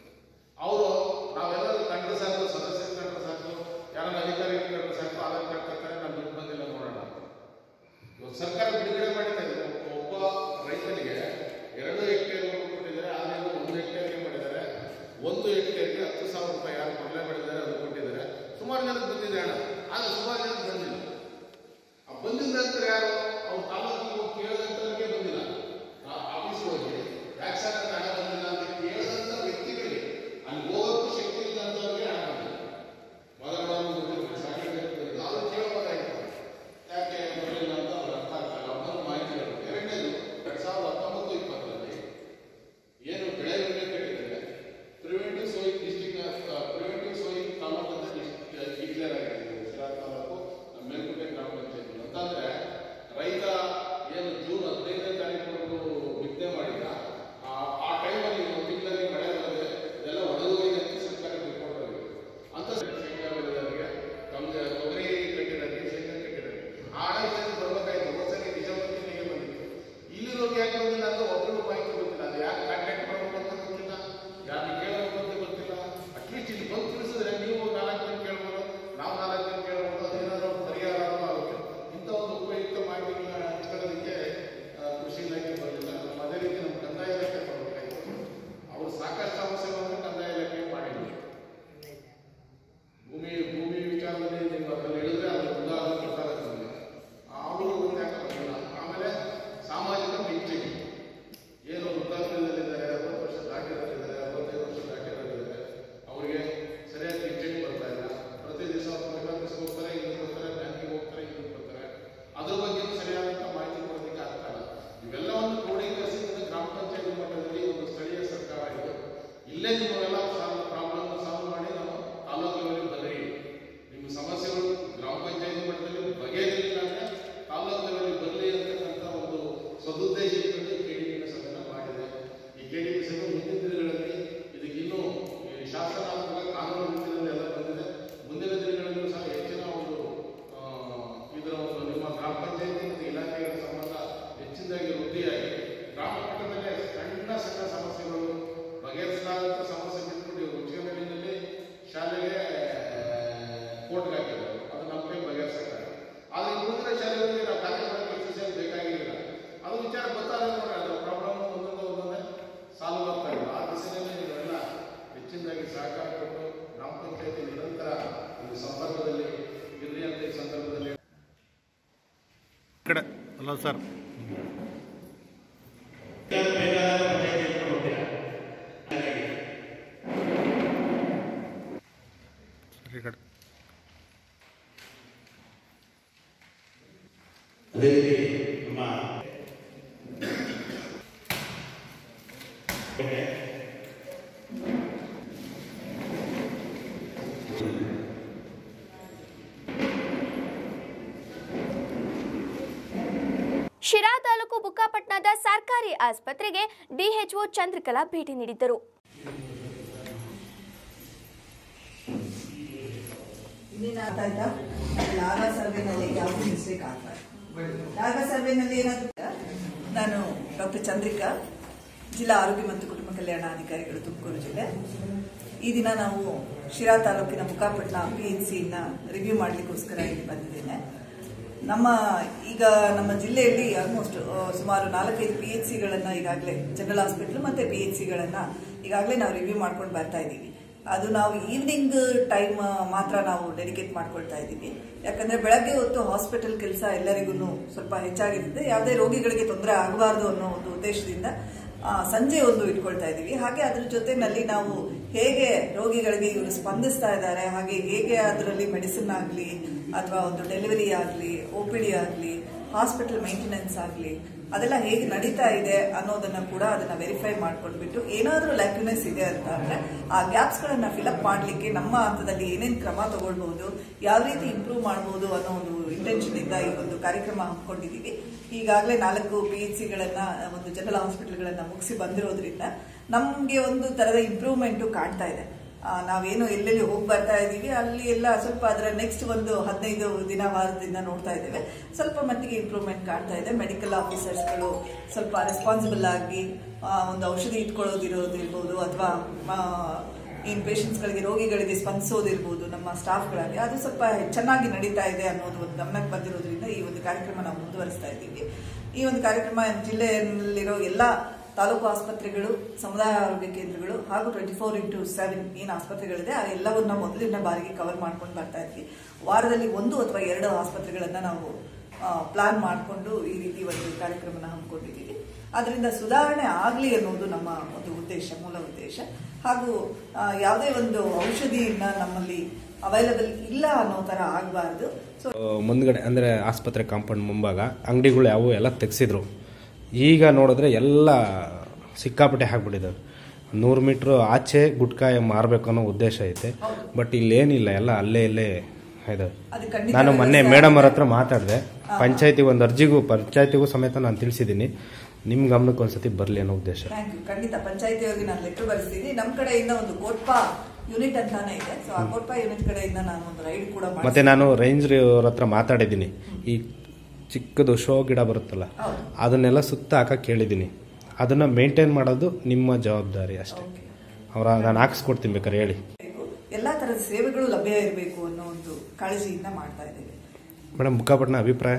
ಒಂದು ಹೆಕ್ಟೇರ್ಗೆ ಹತ್ತು ಸಾವಿರ ರೂಪಾಯಿ ಯಾರು ಕೊಡಲೇ ಮಾಡಿದ್ದಾರೆ ಅದು ಕೊಟ್ಟಿದ್ದಾರೆ ಸುಮಾರು ಜನಕ್ಕೆ ಬಂದಿದೆ ಹಣ ಆದರೆ ಸುಮಾರು ಜನಕ್ಕೆ ಬಂದಿಲ್ಲ ಆ ಬಂದಿದ್ದ ನಂತರ ಯಾರು ಅವ್ರು ತಾಲೂಕಿಗೆ ಹೋಗಿ ಕೇಳಿದಂಥವ್ರಿಗೆ ಬಂದಿಲ್ಲ ಆ ಆಫೀಸ್ಗೆ ಹೋಗಿ ಯಾಕೆ ಸರ್ ನನ್ನ ಹಣ ಬಂದಿಲ್ಲ ಅಂತ ಕೇಳಿದಂಥ ವ್ಯಕ್ತಿಗಳಿಗೆ ಅಲ್ಲಿ ಹೋಗೋಕ್ಕೂ ಶಕ್ತಿ ಇದ್ದಂಥವ್ರಿಗೆ ಹಣ ಬಂದಿಲ್ಲ ಮೊದಲನೇ ಬಂದಿಲ್ಲ ಸರ್ಟಿಫಿಕೇಟ್ ಬಂದಿಲ್ಲ ಅವ್ರು ಕೇಳಬೇಕಾಗಿತ್ತು ಯಾಕೆ ಬರಲಿಲ್ಲ ಅಂತ ಅವ್ರು ಅರ್ಥ ಆಗ್ತಲ್ಲ ಅವ್ರನ್ನ ಮಾಹಿತಿ ಹೇಳಬೇಕು ಎರಡನೇದು ಎರಡ್ ಸಾವಿರದ ಹತ್ತೊಂಬತ್ತು ಇಪ್ಪತ್ತರಲ್ಲಿ ಏನು ಬೆಳೆ ವಿಮೆ ಕಟ್ಟಿದ್ದಾರೆ preventive sowing district preventive sowing taluk ಅಂತ ಡಿಕ್ಲೇರ್ ಆಗಿದೆ ಶಿರಾ ತಾಲೂಕು ನಮ್ಮ ಮೇಲ್ಕೋಟೆ ಗ್ರಾಮ ಪಂಚಾಯತ್ ಅಂತಂದ್ರೆ ರೈತ ಏನು ಜೂನ್ ಹದಿನೈದನೇ ತಾರೀಕು ಬಿತ್ತನೆ ಮಾಡಿದ ಆ- ಆ ಟೈಮಲ್ಲಿ ಒಂದು ತಿಂಗಳಲ್ಲಿ ಮಳೆ ಬರದೆ ಇದೆಲ್ಲ ಒಣಗೋಗಿದೆ ಅಂತ ಸರ್ಕಾರ ರಿಪೋರ್ಟ್ ಆಗಿದೆ ಅಂತ ಶೇಂಗಾ ಬೆಳೆದವರಿಗೆ ತಮಗೆ ತೊಗರಿ ಕಟ್ಟಿರೋರಿಗೆ ಶೇಂಗಾ ಕಟ್ಟಿರೋರಿಗೆ ಆ ಹಣ ಇದಕ್ಕೆ ಬರ್ಬೇಕಾಯ್ತು ಹೋದ್ಸರಿ ನಿಜಾಮುದ್ದೀನಿಗೆ ಬಂದಿತ್ತು ಇಲ್ಲಿ ಹೋಗಿ ಯಾಕೆ ಬಂದಿಲ್ಲ ಅಂತ ಒಬ್ಬರು ಮಾಹಿತಿ ಗೊತ್ತಿಲ್ಲ ಅದು ಯಾಕೆ ಕಾಂಟ್ಯಾಕ್ಟ್ ಮಾಡಬೇಕು ಅಂತ ಗೊತ್ತಿಲ್ಲ ಯಾರು ಕೇಳಬೇಕು ಅಂತ ಗೊತ್ತಿಲ್ಲ ಅಟ್ಲೀಸ್ಟ್ ಇಲ್ಲಿ ಬಂದು ತಿಳಿಸಿದ್ರೆ ನೀವು ನಾಲ್ಕು ಜನ ಕೇಳ್ಬೋದು ನಾವು ನಾಲ್ಕು ಜನ ಕೇಳ್ಬೋದು ಅದೇನಾದ್ರೂ ಒಂದು ಪರಿಹಾರ ಆದ್ರೂ ಆಗುತ್ತೆ ಇಂಥ ಒಂದು ಉಪಯುಕ್ತ ಮಾಹಿತಿಗಳನ್ನ ಹಂಚ್ಕೊಳ್ಳೋದಕ್ಕೆ ಆ, ಕೃಷಿ ಇಲಾಖೆ ಬರಲಿಲ್ಲ ನಮ್ಮ ಅದೇ ರೀತಿ ನಮ್ಮ ಕಂದಾಯ ಇಲಾಖೆ ಬರಬೇಕಾಯ್ತು ಅವರು ಸಾಕಷ್ಟು ಸಮಸ್ಯೆಗಳನ್ನು ಕಂದಾಯ ಇಲಾಖೆ ಮಾಡಿಲ್ಲ ಭೂಮಿ ಭೂಮಿ ವಿಚಾರದಲ್ಲಿ ನೀವು ಅದರಲ್ಲಿ ಹೇಳಿದ್ರೆ ಅದು ಉದಾಹರಣೆ ಗೊತ್ತಾಗುತ್ತೆ ನಮಗೆ ಅವರು ಯಾಕೆ ಬಂದಿಲ್ಲ ಆಮೇಲೆ ಸಾಮಾಜಿಕ ಪಿಂಚಣಿ ಏನು ವೃದ್ಧಾಪ್ಯದಲ್ಲಿದ್ದಾರೆ ಅರವತ್ತು ವರ್ಷ ದಾಟಿರೋರಿದ್ದಾರೆ ಅರವತ್ತೈದು ವರ್ಷ ದಾಟಿರೋರಿದ್ದಾರೆ ಅವರಿಗೆ ಸರಿಯಾಗಿ ಪಿಂಚಣಿ ಬರ್ತಾ ಇಲ್ಲ ಪ್ರತಿ ದಿವಸ ಪೋಸ್ಟ್ ಆಫೀಸ್ಗೆ ಹೋಗ್ತಾರೆ ಇನ್ನೊಂದು ಹೋಗ್ತಾರೆ ಬ್ಯಾಂಕಿಗೆ ಹೋಗ್ತಾರೆ ಇನ್ನೊಂದು ಬರ್ತಾರೆ ಅದ್ರ ಬಗ್ಗೆ ಸರಿಯಾದಂಥ ಮಾಹಿತಿ ಕೊಡೋದಕ್ಕೆ ಆಗ್ತಾ ಇಲ್ಲ ಇವೆಲ್ಲವನ್ನು ಕ್ರೋಢೀಕರಿಸಿ ಒಂದು ಗ್ರಾಮ ಪಂಚಾಯತ್ ಮಟ್ಟದಲ್ಲಿ ಒಂದು ಸ್ಥಳೀಯ ಸರ್ಕಾರ ಇದು ಇಲ್ಲೇ ನಿಮ್ಮವೆಲ್ಲ ಸಾಲ್ವ್ ಪ್ರಾಬ್ಲಮ್ ಸಾಲ್ವ್ ಮಾಡಿ ನಾವು ತಾಲೂಕು ಲೆವೆಲ್ ಬರ್ರಿ ನಿಮ್ಮ ಸಮಸ್ಯೆಗಳು ಗ್ರಾಮ ಪಂಚಾಯತಿ ಮಟ್ಟದಲ್ಲಿ ಬಗೆಹರಿಲಿಲ್ಲ ಅಂದ್ರೆ ತಾಲೂಕು ಲೆವೆಲ್ ಬರಲಿ ಅಂತಕ್ಕಂಥ ಒಂದು ಸದುದ್ದೇಶ ಇಟ್ಕೊಂಡು ಕೆಡಿಪಿ ಸಭೆನ ಮಾಡಿದೆ ಈ ಕೆಡಿಪಿ ಸಭೆ ಮುಂದಿನ ದಿನಗಳಲ್ಲಿ ಇದಕ್ಕೆ ಇನ್ನೂ ಈ ಶಾಸನಾತ್ಮಕ ಕಾನೂನು ರೀತಿಯಲ್ಲಿ ಎಲ್ಲ ಬಂದಿದೆ ಮುಂದಿನ ದಿನಗಳಲ್ಲೂ ಸಹ ಹೆಚ್ಚಿನ ಒಂದು ಆ, ಇದರ ಒಂದು ನಿಮ್ಮ ಗ್ರಾಮ ಪಂಚಾಯತಿ ಮತ್ತು ಇಲಾಖೆಗಳ ಸಂಬಂಧ ಹೆಚ್ಚಿನದಾಗಿ ವೃದ್ಧಿಯಾಗಿ ಗ್ರಾಮ ಮಟ್ಟದಲ್ಲೇ ಸಣ್ಣ ಸಣ್ಣ ಸಮಸ್ಯೆಗಳು ಬಗೆಹರಿಸಲಾದಂಥ ಸಮಸ್ಯೆ ಬಿಟ್ಬಿಟ್ಟು ಉಚ್ಚಿಗಮೇಲಿನಲ್ಲಿ ಶಾಲೆಗೆ ಕೋರ್ಟ್ಗೆ ಹಾಕಿದ್ರು ಅದು ನಮ್ಮ ಕೈ ಬಗೆಹರಿಸಕ್ಕಾಗ ಆದರೆ ಉಳಿದ ಶಾಲೆಗಳಿಗೆ ನಾವು ಖಾತೆ ಮಾಡೋ ಕೆಲಸ ಏನು ಬೇಕಾಗಿಲ್ಲ ಅದು ವಿಚಾರ ಗೊತ್ತಾಗಲ್ಲ ನೋಡ್ರಿ ಅದು ಪ್ರಾಬ್ಲಮ್ ಒಂದೊಂದು ಒಂದೊಂದೇ ಸಾಲ್ವ್ ಆಗ್ತಾ ಇಲ್ಲ ಆ ದಿಸೆಯಲ್ಲಿ ನೀವೆಲ್ಲ ಹೆಚ್ಚಿನದಾಗಿ ಸಹಕಾರ ಕೊಟ್ಟು ಗ್ರಾಮ ಪಂಚಾಯತಿ ನಿರಂತರ ಒಂದು ಸಂಪರ್ಕದಲ್ಲಿ ಇರಲಿ ಅಂತ ಈ ಸಂದರ್ಭದಲ್ಲಿ ಕಡೆ ಅಲ್ಲ ಸರ್ ಸರಿ ಕಡೆ ಅದೇ ರೀತಿ ನಮ್ಮ ಶಿರಾ ತಾಲೂಕು ಬುಕ್ಕಾಪಟ್ನದ ಸರ್ಕಾರಿ ಆಸ್ಪತ್ರೆಗೆ ಡಿಎಚ್ಒ ಚಂದ್ರಕಲಾ ಭೇಟಿ ನೀಡಿದ್ದರು ಇನ್ನೇನು ಆಗ್ತಾ ಇದ್ದ ಲಾಗ ಸರ್ವೆನಲ್ಲಿ ಯಾವುದು ಮಿಸ್ಟೇಕ್ ಆಗ್ತಾ ಲಾಗ ಸರ್ವೆನಲ್ಲಿ ಏನಾಗುತ್ತೆ ನಾನು ಡಾಕ್ಟರ್ ಚಂದ್ರಿಕಾ ಜಿಲ್ಲಾ ಆರೋಗ್ಯ ಮತ್ತು ಕುಟುಂಬ ಕಲ್ಯಾಣ ಅಧಿಕಾರಿಗಳು ತುಮಕೂರು ಜಿಲ್ಲೆ ಈ ದಿನ ನಾವು ಶಿರಾ ತಾಲೂಕಿನ ಮುಖಾಪಟ್ನ ಪಿ ಎಚ್ ಸಿನ ರಿವ್ಯೂ ಮಾಡಲಿಕ್ಕೋಸ್ಕರ ಇಲ್ಲಿ ಬಂದಿದ್ದೇನೆ ನಮ್ಮ ಈಗ ನಮ್ಮ ಜಿಲ್ಲೆಯಲ್ಲಿ ಆಲ್ಮೋಸ್ಟ್ ಸುಮಾರು ನಾಲ್ಕೈದು ಪಿ ಎಚ್ ಸಿಗಳನ್ನು ಈಗಾಗಲೇ ಜನರಲ್ ಹಾಸ್ಪಿಟಲ್ ಮತ್ತು ಪಿ ಎಚ್ ಸಿಗಳನ್ನು ಈಗಾಗಲೇ ನಾವು ರಿವ್ಯೂ ಮಾಡ್ಕೊಂಡು ಬರ್ತಾ ಇದ್ದೀವಿ ಅದು ನಾವು ಈವ್ನಿಂಗ್ ಟೈಮ್ ಮಾತ್ರ ನಾವು ಡೆಡಿಕೇಟ್ ಮಾಡ್ಕೊಳ್ತಾ ಇದ್ದೀವಿ ಯಾಕಂದ್ರೆ ಬೆಳಗ್ಗೆ ಹೊತ್ತು ಹಾಸ್ಪಿಟಲ್ ಕೆಲಸ ಎಲ್ಲರಿಗೂ ಸ್ವಲ್ಪ ಹೆಚ್ಚಾಗಿರುತ್ತೆ ಯಾವುದೇ ರೋಗಿಗಳಿಗೆ ತೊಂದರೆ ಆಗಬಾರ್ದು ಅನ್ನೋ ಒಂದು ಉದ್ದೇಶದಿಂದ ಆ, ಸಂಜೆ ಒಂದು ಇಟ್ಕೊಳ್ತಾ ಇದ್ದೀವಿ ಹಾಗೆ ಅದ್ರ ಜೊತೆನಲ್ಲಿ ನಾವು ಹೇಗೆ ರೋಗಿಗಳಿಗೆ ಇವರು ಸ್ಪಂದಿಸ್ತಾ ಇದ್ದಾರೆ ಹಾಗೆ ಹೇಗೆ ಅದರಲ್ಲಿ ಮೆಡಿಸಿನ್ ಆಗಲಿ ಅಥವಾ ಒಂದು ಡೆಲಿವರಿ ಆಗಲಿ ಒ ಪಿ ಡಿ ಆಗಲಿ ಹಾಸ್ಪಿಟಲ್ ಮೇಂಟೆನೆನ್ಸ್ ಆಗಲಿ ಅದೆಲ್ಲ ಹೇಗೆ ನಡೀತಾ ಇದೆ ಅನ್ನೋದನ್ನ ಕೂಡ ಅದನ್ನ ವೆರಿಫೈ ಮಾಡ್ಕೊಂಡ್ಬಿಟ್ಟು ಏನಾದರೂ ಲ್ಯಾಕ್ಯುನೆಸ್ ಇದೆ ಅಂತ ಅಂದ್ರೆ ಆ ಗ್ಯಾಪ್ಸ್ಗಳನ್ನ ಫಿಲಪ್ ಮಾಡಲಿಕ್ಕೆ ನಮ್ಮ ಹಂತದಲ್ಲಿ ಏನೇನು ಕ್ರಮ ತಗೊಳ್ಬಹುದು ಯಾವ ರೀತಿ ಇಂಪ್ರೂವ್ ಮಾಡಬಹುದು ಅನ್ನೋ ಒಂದು ಇಂಟೆನ್ಷನ್ ಇಂದ ಈ ಒಂದು ಕಾರ್ಯಕ್ರಮ ಹಮ್ಮಿಕೊಂಡಿದ್ದೀವಿ ಈಗಾಗಲೇ ನಾಲ್ಕು ಪಿ ಎಚ್ ಸಿಗಳನ್ನ ಒಂದು ಜನರಲ್ ಹಾಸ್ಪಿಟಲ್ಗಳನ್ನ ಮುಗಿಸಿ ಬಂದಿರೋದ್ರಿಂದ ನಮಗೆ ಒಂದು ತರದ ಇಂಪ್ರೂವ್ಮೆಂಟ್ ಕಾಣ್ತಾ ಇದೆ ಆ, ನಾವೇನು ಎಲ್ಲೆಲ್ಲಿ ಹೋಗಿ ಬರ್ತಾ ಇದ್ದೀವಿ ಅಲ್ಲಿ ಎಲ್ಲ ಸ್ವಲ್ಪ ಅದರ ನೆಕ್ಸ್ಟ್ ಒಂದು ಹದಿನೈದು ದಿನ ವಾರದಿಂದ ನೋಡ್ತಾ ಇದ್ದೇವೆ ಸ್ವಲ್ಪ ಮಟ್ಟಿಗೆ ಇಂಪ್ರೂವ್ಮೆಂಟ್ ಕಾಣ್ತಾ ಇದೆ ಮೆಡಿಕಲ್ ಆಫೀಸರ್ಸ್ಗಳು ಸ್ವಲ್ಪ ರೆಸ್ಪಾನ್ಸಿಬಲ್ ಆಗಿ ಆ, ಒಂದು ಔಷಧಿ ಇಟ್ಕೊಳ್ಳೋದಿರೋದಿರ್ಬೋದು ಅಥವಾ ಏನು ಪೇಷಂಟ್ಸ್ಗಳಿಗೆ ರೋಗಿಗಳಿಗೆ ಸ್ಪಂದಿಸೋದಿರ್ಬೋದು ನಮ್ಮ ಸ್ಟಾಫ್ಗಳಾಗಿ ಅದು ಸ್ವಲ್ಪ ಚೆನ್ನಾಗಿ ನಡೀತಾ ಇದೆ ಅನ್ನೋದು ಒಂದು ಗಮನಕ್ಕೆ ಬಂದಿರೋದ್ರಿಂದ ಈ ಒಂದು ಕಾರ್ಯಕ್ರಮ ನಾವು ಮುಂದುವರಿಸ್ತಾ ಇದ್ದೀವಿ ಈ ಒಂದು ಕಾರ್ಯಕ್ರಮ ಜಿಲ್ಲೆಯಲ್ಲಿರೋ ಎಲ್ಲ ತಾಲೂಕು ಆಸ್ಪತ್ರೆಗಳು ಸಮುದಾಯ ಆರೋಗ್ಯ ಕೇಂದ್ರಗಳು ಹಾಗೂ ಟ್ವೆಂಟಿ ಫೋರ್ ಇಂಟು ಸೆವೆನ್ ಏನು ಆಸ್ಪತ್ರೆಗಳಿದೆ ಆ ಎಲ್ಲವನ್ನ ಮೊದಲಿನ ಬಾರಿಗೆ ಕವರ್ ಮಾಡ್ಕೊಂಡು ಬರ್ತಾ ಇದ್ವಿ ವಾರದಲ್ಲಿ ಒಂದು ಅಥವಾ ಎರಡು ಆಸ್ಪತ್ರೆಗಳನ್ನ ನಾವು ಪ್ಲಾನ್ ಮಾಡಿಕೊಂಡು ಈ ರೀತಿ ಒಂದು ಕಾರ್ಯಕ್ರಮನ ಹಮ್ಮಿಕೊಂಡಿದ್ದೀವಿ ಅದರಿಂದ ಸುಧಾರಣೆ ಆಗಲಿ ಅನ್ನೋದು ನಮ್ಮ ಒಂದು ಉದ್ದೇಶ ಮೂಲ ಉದ್ದೇಶ ಹಾಗೂ ಆ, ಯಾವುದೇ ಒಂದು ಔಷಧಿಯನ್ನ ನಮ್ಮಲ್ಲಿ ಅವೈಲಬಲ್ ಇಲ್ಲ ಅನ್ನೋ ತರ ಆಗಬಾರ್ದು ಸೊ ಮುಂದ್ಗಡೆ ಅಂದರೆ ಆಸ್ಪತ್ರೆ ಕಾಂಪೌಂಡ್ ಮುಂಭಾಗ ಅಂಗಡಿಗಳು ಯಾವುವು ಎಲ್ಲ ತೆಗ್ಸಿದ್ರು ಈಗ ನೋಡಿದ್ರೆ ಎಲ್ಲ ಸಿಕ್ಕಾಪಟ್ಟೆ ಹಾಕ್ಬಿಟ್ಟಿದ್ದಾರೆ ನೂರು ಮೀಟ್ರ್ ಆಚೆ ಗುಟ್ಕಾಯ ಮಾರಬೇಕು ಅನ್ನೋ ಉದ್ದೇಶ ಐತೆ ಬಟ್ ಇಲ್ಲೇನಿಲ್ಲ ಎಲ್ಲ ಅಲ್ಲೇ ಇಲ್ಲೇ ಇದಾವೆ ಅದು ಖಂಡಿತ ನಾನು ಮೊನ್ನೆ ವ್ಯವಸ್ಥೆ ಮೇಡಮ್ ಅವ್ರ ಹತ್ರ ಮಾತಾಡಿದೆ ಪಂಚಾಯತಿ ಒಂದು ಅರ್ಜಿಗೂ ಪಂಚಾಯತಿಗೂ ಸಮೇತ ನಾನು ತಿಳಿಸಿದ್ದೀನಿ ನಿಮ್ಮ ಗಮನಕ್ಕೆ ಒಂದ್ಸತಿ ಬರಲಿ ಅನ್ನೋ ಉದ್ದೇಶ ಥ್ಯಾಂಕ್ ಯು ಖಂಡಿತ ಪಂಚಾಯತಿಯವರಿಗೆ ನಾನು ಲೆಟರ್ ಬರೆಸ್ತೀನಿ ನಮ್ಮ ಕಡೆಯಿಂದ ಒಂದು ಕೋಟ್ಪಾ ಯೂನಿಟ್ ಅಂತಾನೆ ಇದೆ ಸೊ ಆ ಕೋಟ್ಪಾ ಯೂನಿಟ್ ಕಡೆಯಿಂದ ನಾನು ಒಂದು ರೈಡ್ ಕೂಡ ಮತ್ತೆ ಮಾಡ್ತೀನಿ. ನಾನು ರೇಂಜ್ ಅವ್ರ ಹತ್ರ ಮಾತಾಡಿದ್ದೀನಿ ಈ ಚಿಕ್ಕದು ಶೋ ಗಿಡ ಬರುತ್ತಲ್ಲ ಹೌದು. ಅದನ್ನೆಲ್ಲ ಸುತ್ತ ಹಾಕಕ್ಕೆ ಕೇಳಿದ್ದೀನಿ ಅದನ್ನ ಮೇಂಟೈನ್ ಮಾಡೋದು ನಿಮ್ಮ ಜವಾಬ್ದಾರಿ ಅಷ್ಟೇ ಅವರ ನಾನು ಹಾಕ್ಸ್ಕೊಡ್ತೀನಿ ಬೇಕಾದ್ರೆ ಹೇಳಿ ಎಲ್ಲಾ ತರದ ಸೇವೆಗಳು ಲಭ್ಯ ಇರಬೇಕು ಅನ್ನೋ ಒಂದು ಕಾಳಜಿಯಿಂದ ಮಾಡ್ತಾ ಇದ್ದೇವೆ ಮೇಡಮ್ ಬುಕ್ಕಾಪಟ್ನ ಅಭಿಪ್ರಾಯ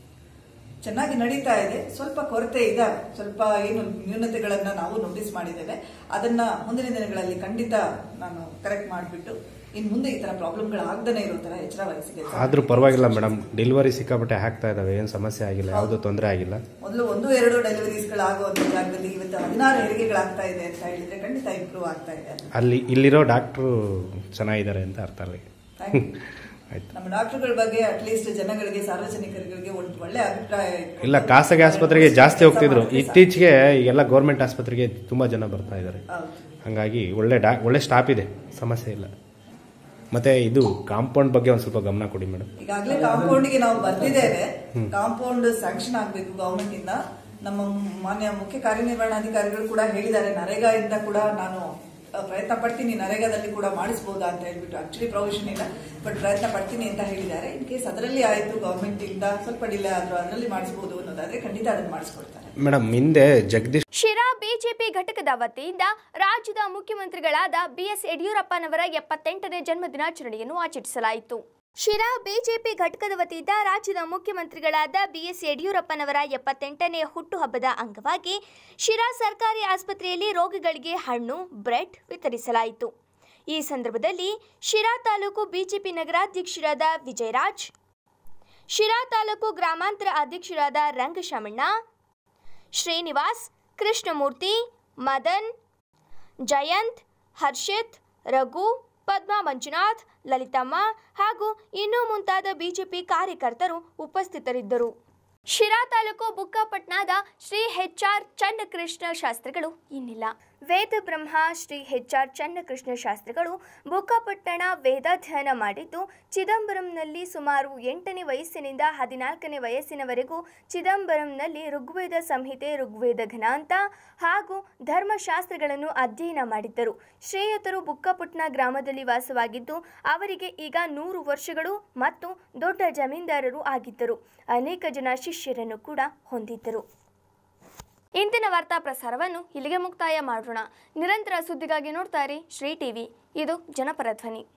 ಚೆನ್ನಾಗಿ ನಡೀತಾ ಇದೆ ಸ್ವಲ್ಪ ಕೊರತೆ ಇದೆ ಸ್ವಲ್ಪ ಏನು ನ್ಯೂನತೆಗಳನ್ನ ನಾವು ನೋಟಿಸ್ ಮಾಡಿದ್ದೇವೆ ಅದನ್ನ ಮುಂದಿನ ದಿನಗಳಲ್ಲಿ ಖಂಡಿತ ನಾನು ಕರೆಕ್ಟ್ ಮಾಡಿಬಿಟ್ಟು ಇನ್ ಮುಂದೆ ಈ ತರ ಪ್ರಾಬ್ಲಮ್ಗಳು ಆಗದೇ ಇರೋ ತರ ಎಚ್ಚರ ವಹಿಸಿದೆ ಆದ್ರೂ ಪರವಾಗಿಲ್ಲ ಮೇಡಮ್ ಡೆಲಿವರಿ ಸಿಕ್ಕಾಪಟ್ಟೆ ಆಗ್ತಾ ಇದಾವೆ ಏನು ಸಮಸ್ಯೆ ಆಗಿಲ್ಲ ಯಾವುದೂ ತೊಂದರೆ ಆಗಿಲ್ಲ ಮೊದಲು ಒಂದು ಎರಡು ಡೆಲಿವರೀಸ್ಗಳಾಗುವಂತ ಜಾಗದಲ್ಲಿ ಇವತ್ತು ಹದಿನಾರು ಹೆರಿಗೆಗಳಾಗ್ತಾ ಇದೆ ಅಂತ ಹೇಳಿದ್ರೆ ಖಂಡಿತ ಇಂಪ್ರೂವ್ ಆಗ್ತಾ ಇದೆ ಅಲ್ಲಿ ಇಲ್ಲಿರೋ ಡಾಕ್ಟ್ರು ಚೆನ್ನಾಗಿದ್ದಾರೆ ಅಂತ ಅರ್ಥ ಅಲ್ಲಿ Thank you. ನಮ್ಮ ಡಾಕ್ಟರ್ಗಳ ಬಗ್ಗೆ ಅಟ್ಲೀಸ್ಟ್ ಜನಗಳಿಗೆ ಸಾರ್ವಜನಿಕರಿಗೆ ಒಂದು ಒಳ್ಳೆ ಅಭಿಪ್ರಾಯ ಇಟ್ಕೊಂಡು ಇಲ್ಲ ಖಾಸಗಿ ಆಸ್ಪತ್ರೆಗೆ ಜಾಸ್ತಿ ಹೋಗ್ತಿದ್ರು ಇತ್ತೀಚೆಗೆ ಎಲ್ಲ ಗೌರ್ಮೆಂಟ್ ಆಸ್ಪತ್ರೆಗೆ ತುಂಬಾ ಜನ ಬರ್ತಾ ಇದ್ದಾರೆ ಹೌದು. ಹಂಗಾಗಿ ಒಳ್ಳೆ ಡಾ ಒಳ್ಳೆ ಸ್ಟಾಫ್ ಇದೆ ಸಮಸ್ಯೆ ಇಲ್ಲ ಮತ್ತೆ ಇದು ಕಾಂಪೌಂಡ್ ಬಗ್ಗೆ ಒಂದು ಸ್ವಲ್ಪ ಗಮನ ಕೊಡಿ ಮೇಡಮ್ ಈಗಾಗಲೇ ಕಾಂಪೌಂಡ್ ಗೆ ನಾವು ಬಂದಿದ್ದೇವೆ ಕಾಂಪೌಂಡ್ ಸ್ಯಾಂಕ್ಷನ್ ಆಗಬೇಕು ಗವರ್ಮೆಂಟ್ ಇಂದ ನಮ್ಮ ಮಾನ್ಯ ಮುಖ್ಯ ಕಾರ್ಯನಿರ್ವಹಣಾಧಿಕಾರಿಗಳು ಕೂಡ ಹೇಳಿದ್ದಾರೆ ನರೇಗಾ ಇಂದ ಕೂಡ ನಾನು ಅ, ಪ್ರಯತ್ನ ಪಡ್ತೀನಿ ನರೇಗಾದಲ್ಲಿ ಕೂಡ ಮಾಡಿಸಬಹುದಾ ಅಂತ ಹೇಳ್ಬಿಟ್ಟು ಆಕ್ಚುಲಿ ಪ್ರೊವಿಷನ್ ಇಲ್ಲ ಬಟ್ ಪ್ರಯತ್ನ ಪಡ್ತೀನಿ ಅಂತ ಹೇಳಿದ್ದಾರೆ ಇನ್ ಕೇಸ್ ಅದರಲ್ಲಿ ಆಯ್ತು ಗವರ್ಮೆಂಟ್ ಇಂದ ಸ್ವಲ್ಪ ಡಿಲೇ ಆದ್ರೂ ಅದರಲ್ಲಿ ಮಾಡಿಸಬಹುದು ಅನ್ನೋದಾದ್ರೆ ಖಂಡಿತ ಅದನ್ನ ಮಾಡಿಸ್ಕೊಡ್ತಾರೆ ಮೇಡಮ್ ಹಿಂದೆ ಜಗದೀಶ್ ಶಿರಾ ಬಿಜೆಪಿ ಘಟಕದ ವತಿಯಿಂದ ರಾಜ್ಯದ ಮುಖ್ಯಮಂತ್ರಿಗಳಾದ ಬಿಎಸ್ ಯಡಿಯೂರಪ್ಪನವರ ಎಪ್ಪತ್ತೆಂಟನೇ ಜನ್ಮದಿನಾಚರಣೆಯನ್ನು ಆಚರಿಸಲಾಯಿತು ಶಿರಾ ಬಿಜೆಪಿ ಘಟಕದ ವತಿಯಿಂದ ರಾಜ್ಯದ ಮುಖ್ಯಮಂತ್ರಿಗಳಾದ ಬಿಎಸ್ ಯಡಿಯೂರಪ್ಪನವರ ಎಪ್ಪತ್ತೆಂಟನೇ ಹುಟ್ಟುಹಬ್ಬದ ಅಂಗವಾಗಿ ಶಿರಾ ಸರ್ಕಾರಿ ಆಸ್ಪತ್ರೆಯಲ್ಲಿ ರೋಗಿಗಳಿಗೆ ಹಣ್ಣು ಬ್ರೆಡ್ ವಿತರಿಸಲಾಯಿತು ಈ ಸಂದರ್ಭದಲ್ಲಿ ಶಿರಾ ತಾಲೂಕು ಬಿಜೆಪಿ ನಗರಾಧ್ಯಕ್ಷರಾದ ವಿಜಯರಾಜ್ ಶಿರಾ ತಾಲೂಕು ಗ್ರಾಮಾಂತರ ಅಧ್ಯಕ್ಷರಾದ ರಂಗಶಮಣ್ಣ ಶ್ರೀನಿವಾಸ್ ಕೃಷ್ಣಮೂರ್ತಿ ಮದನ್ ಜಯಂತ್ ಹರ್ಷಿತ್ ರಘು ಪದ್ಮಾ ಮಂಜುನಾಥ್ ಲಲಿತಮ್ಮ ಹಾಗೂ ಇನ್ನೂ ಮುಂತಾದ ಬಿಜೆಪಿ ಕಾರ್ಯಕರ್ತರು ಉಪಸ್ಥಿತರಿದ್ದರು ಶಿರಾ ತಾಲೂಕು ಬುಕ್ಕಾಪಟ್ನಾದ ಶ್ರೀ ಹೆಚ್ಆರ್ ಚನ್ನಕೃಷ್ಣ ಶಾಸ್ತ್ರಿಗಳು ಇನ್ನಿಲ್ಲ ವೇದ ಬ್ರಹ್ಮ ಶ್ರೀ ಹೆಚ್ಆರ್ ಚನ್ನಕೃಷ್ಣ ಶಾಸ್ತ್ರಿಗಳು ಬುಕ್ಕಾಪಟ್ಟಣ ವೇದಾಧ್ಯಯನ ಮಾಡಿದ್ದು ಚಿದಂಬರಂನಲ್ಲಿ ಸುಮಾರು ಎಂಟನೇ ವಯಸ್ಸಿನಿಂದ ಹದಿನಾಲ್ಕನೇ ವಯಸ್ಸಿನವರೆಗೂ ಚಿದಂಬರಂನಲ್ಲಿ ಋಗ್ವೇದ ಸಂಹಿತೆ ಋಗ್ವೇದ ಘನಾಂತ ಹಾಗೂ ಧರ್ಮಶಾಸ್ತ್ರಗಳನ್ನು ಅಧ್ಯಯನ ಮಾಡಿದ್ದರು ಶ್ರೇಯತರು ಬುಕ್ಕಾಪುಟ್ನ ಗ್ರಾಮದಲ್ಲಿ ವಾಸವಾಗಿದ್ದು ಅವರಿಗೆ ಈಗ ನೂರು ವರ್ಷಗಳು ಮತ್ತು ದೊಡ್ಡ ಜಮೀನ್ದಾರರು ಆಗಿದ್ದರು ಅನೇಕ ಜನ ಶಿಷ್ಯರನ್ನು ಕೂಡ ಹೊಂದಿದ್ದರು ಇಂದಿನ ವಾರ್ತಾ ಪ್ರಸಾರವನ್ನು ಇಲ್ಲಿಗೆ ಮುಕ್ತಾಯ ಮಾಡೋಣ ನಿರಂತರ ಸುದ್ದಿಗಾಗಿ ನೋಡ್ತಾ ಇರಿ ಶ್ರೀ ಟಿವಿ ಇದು ಜನಪರ ಧ್ವನಿ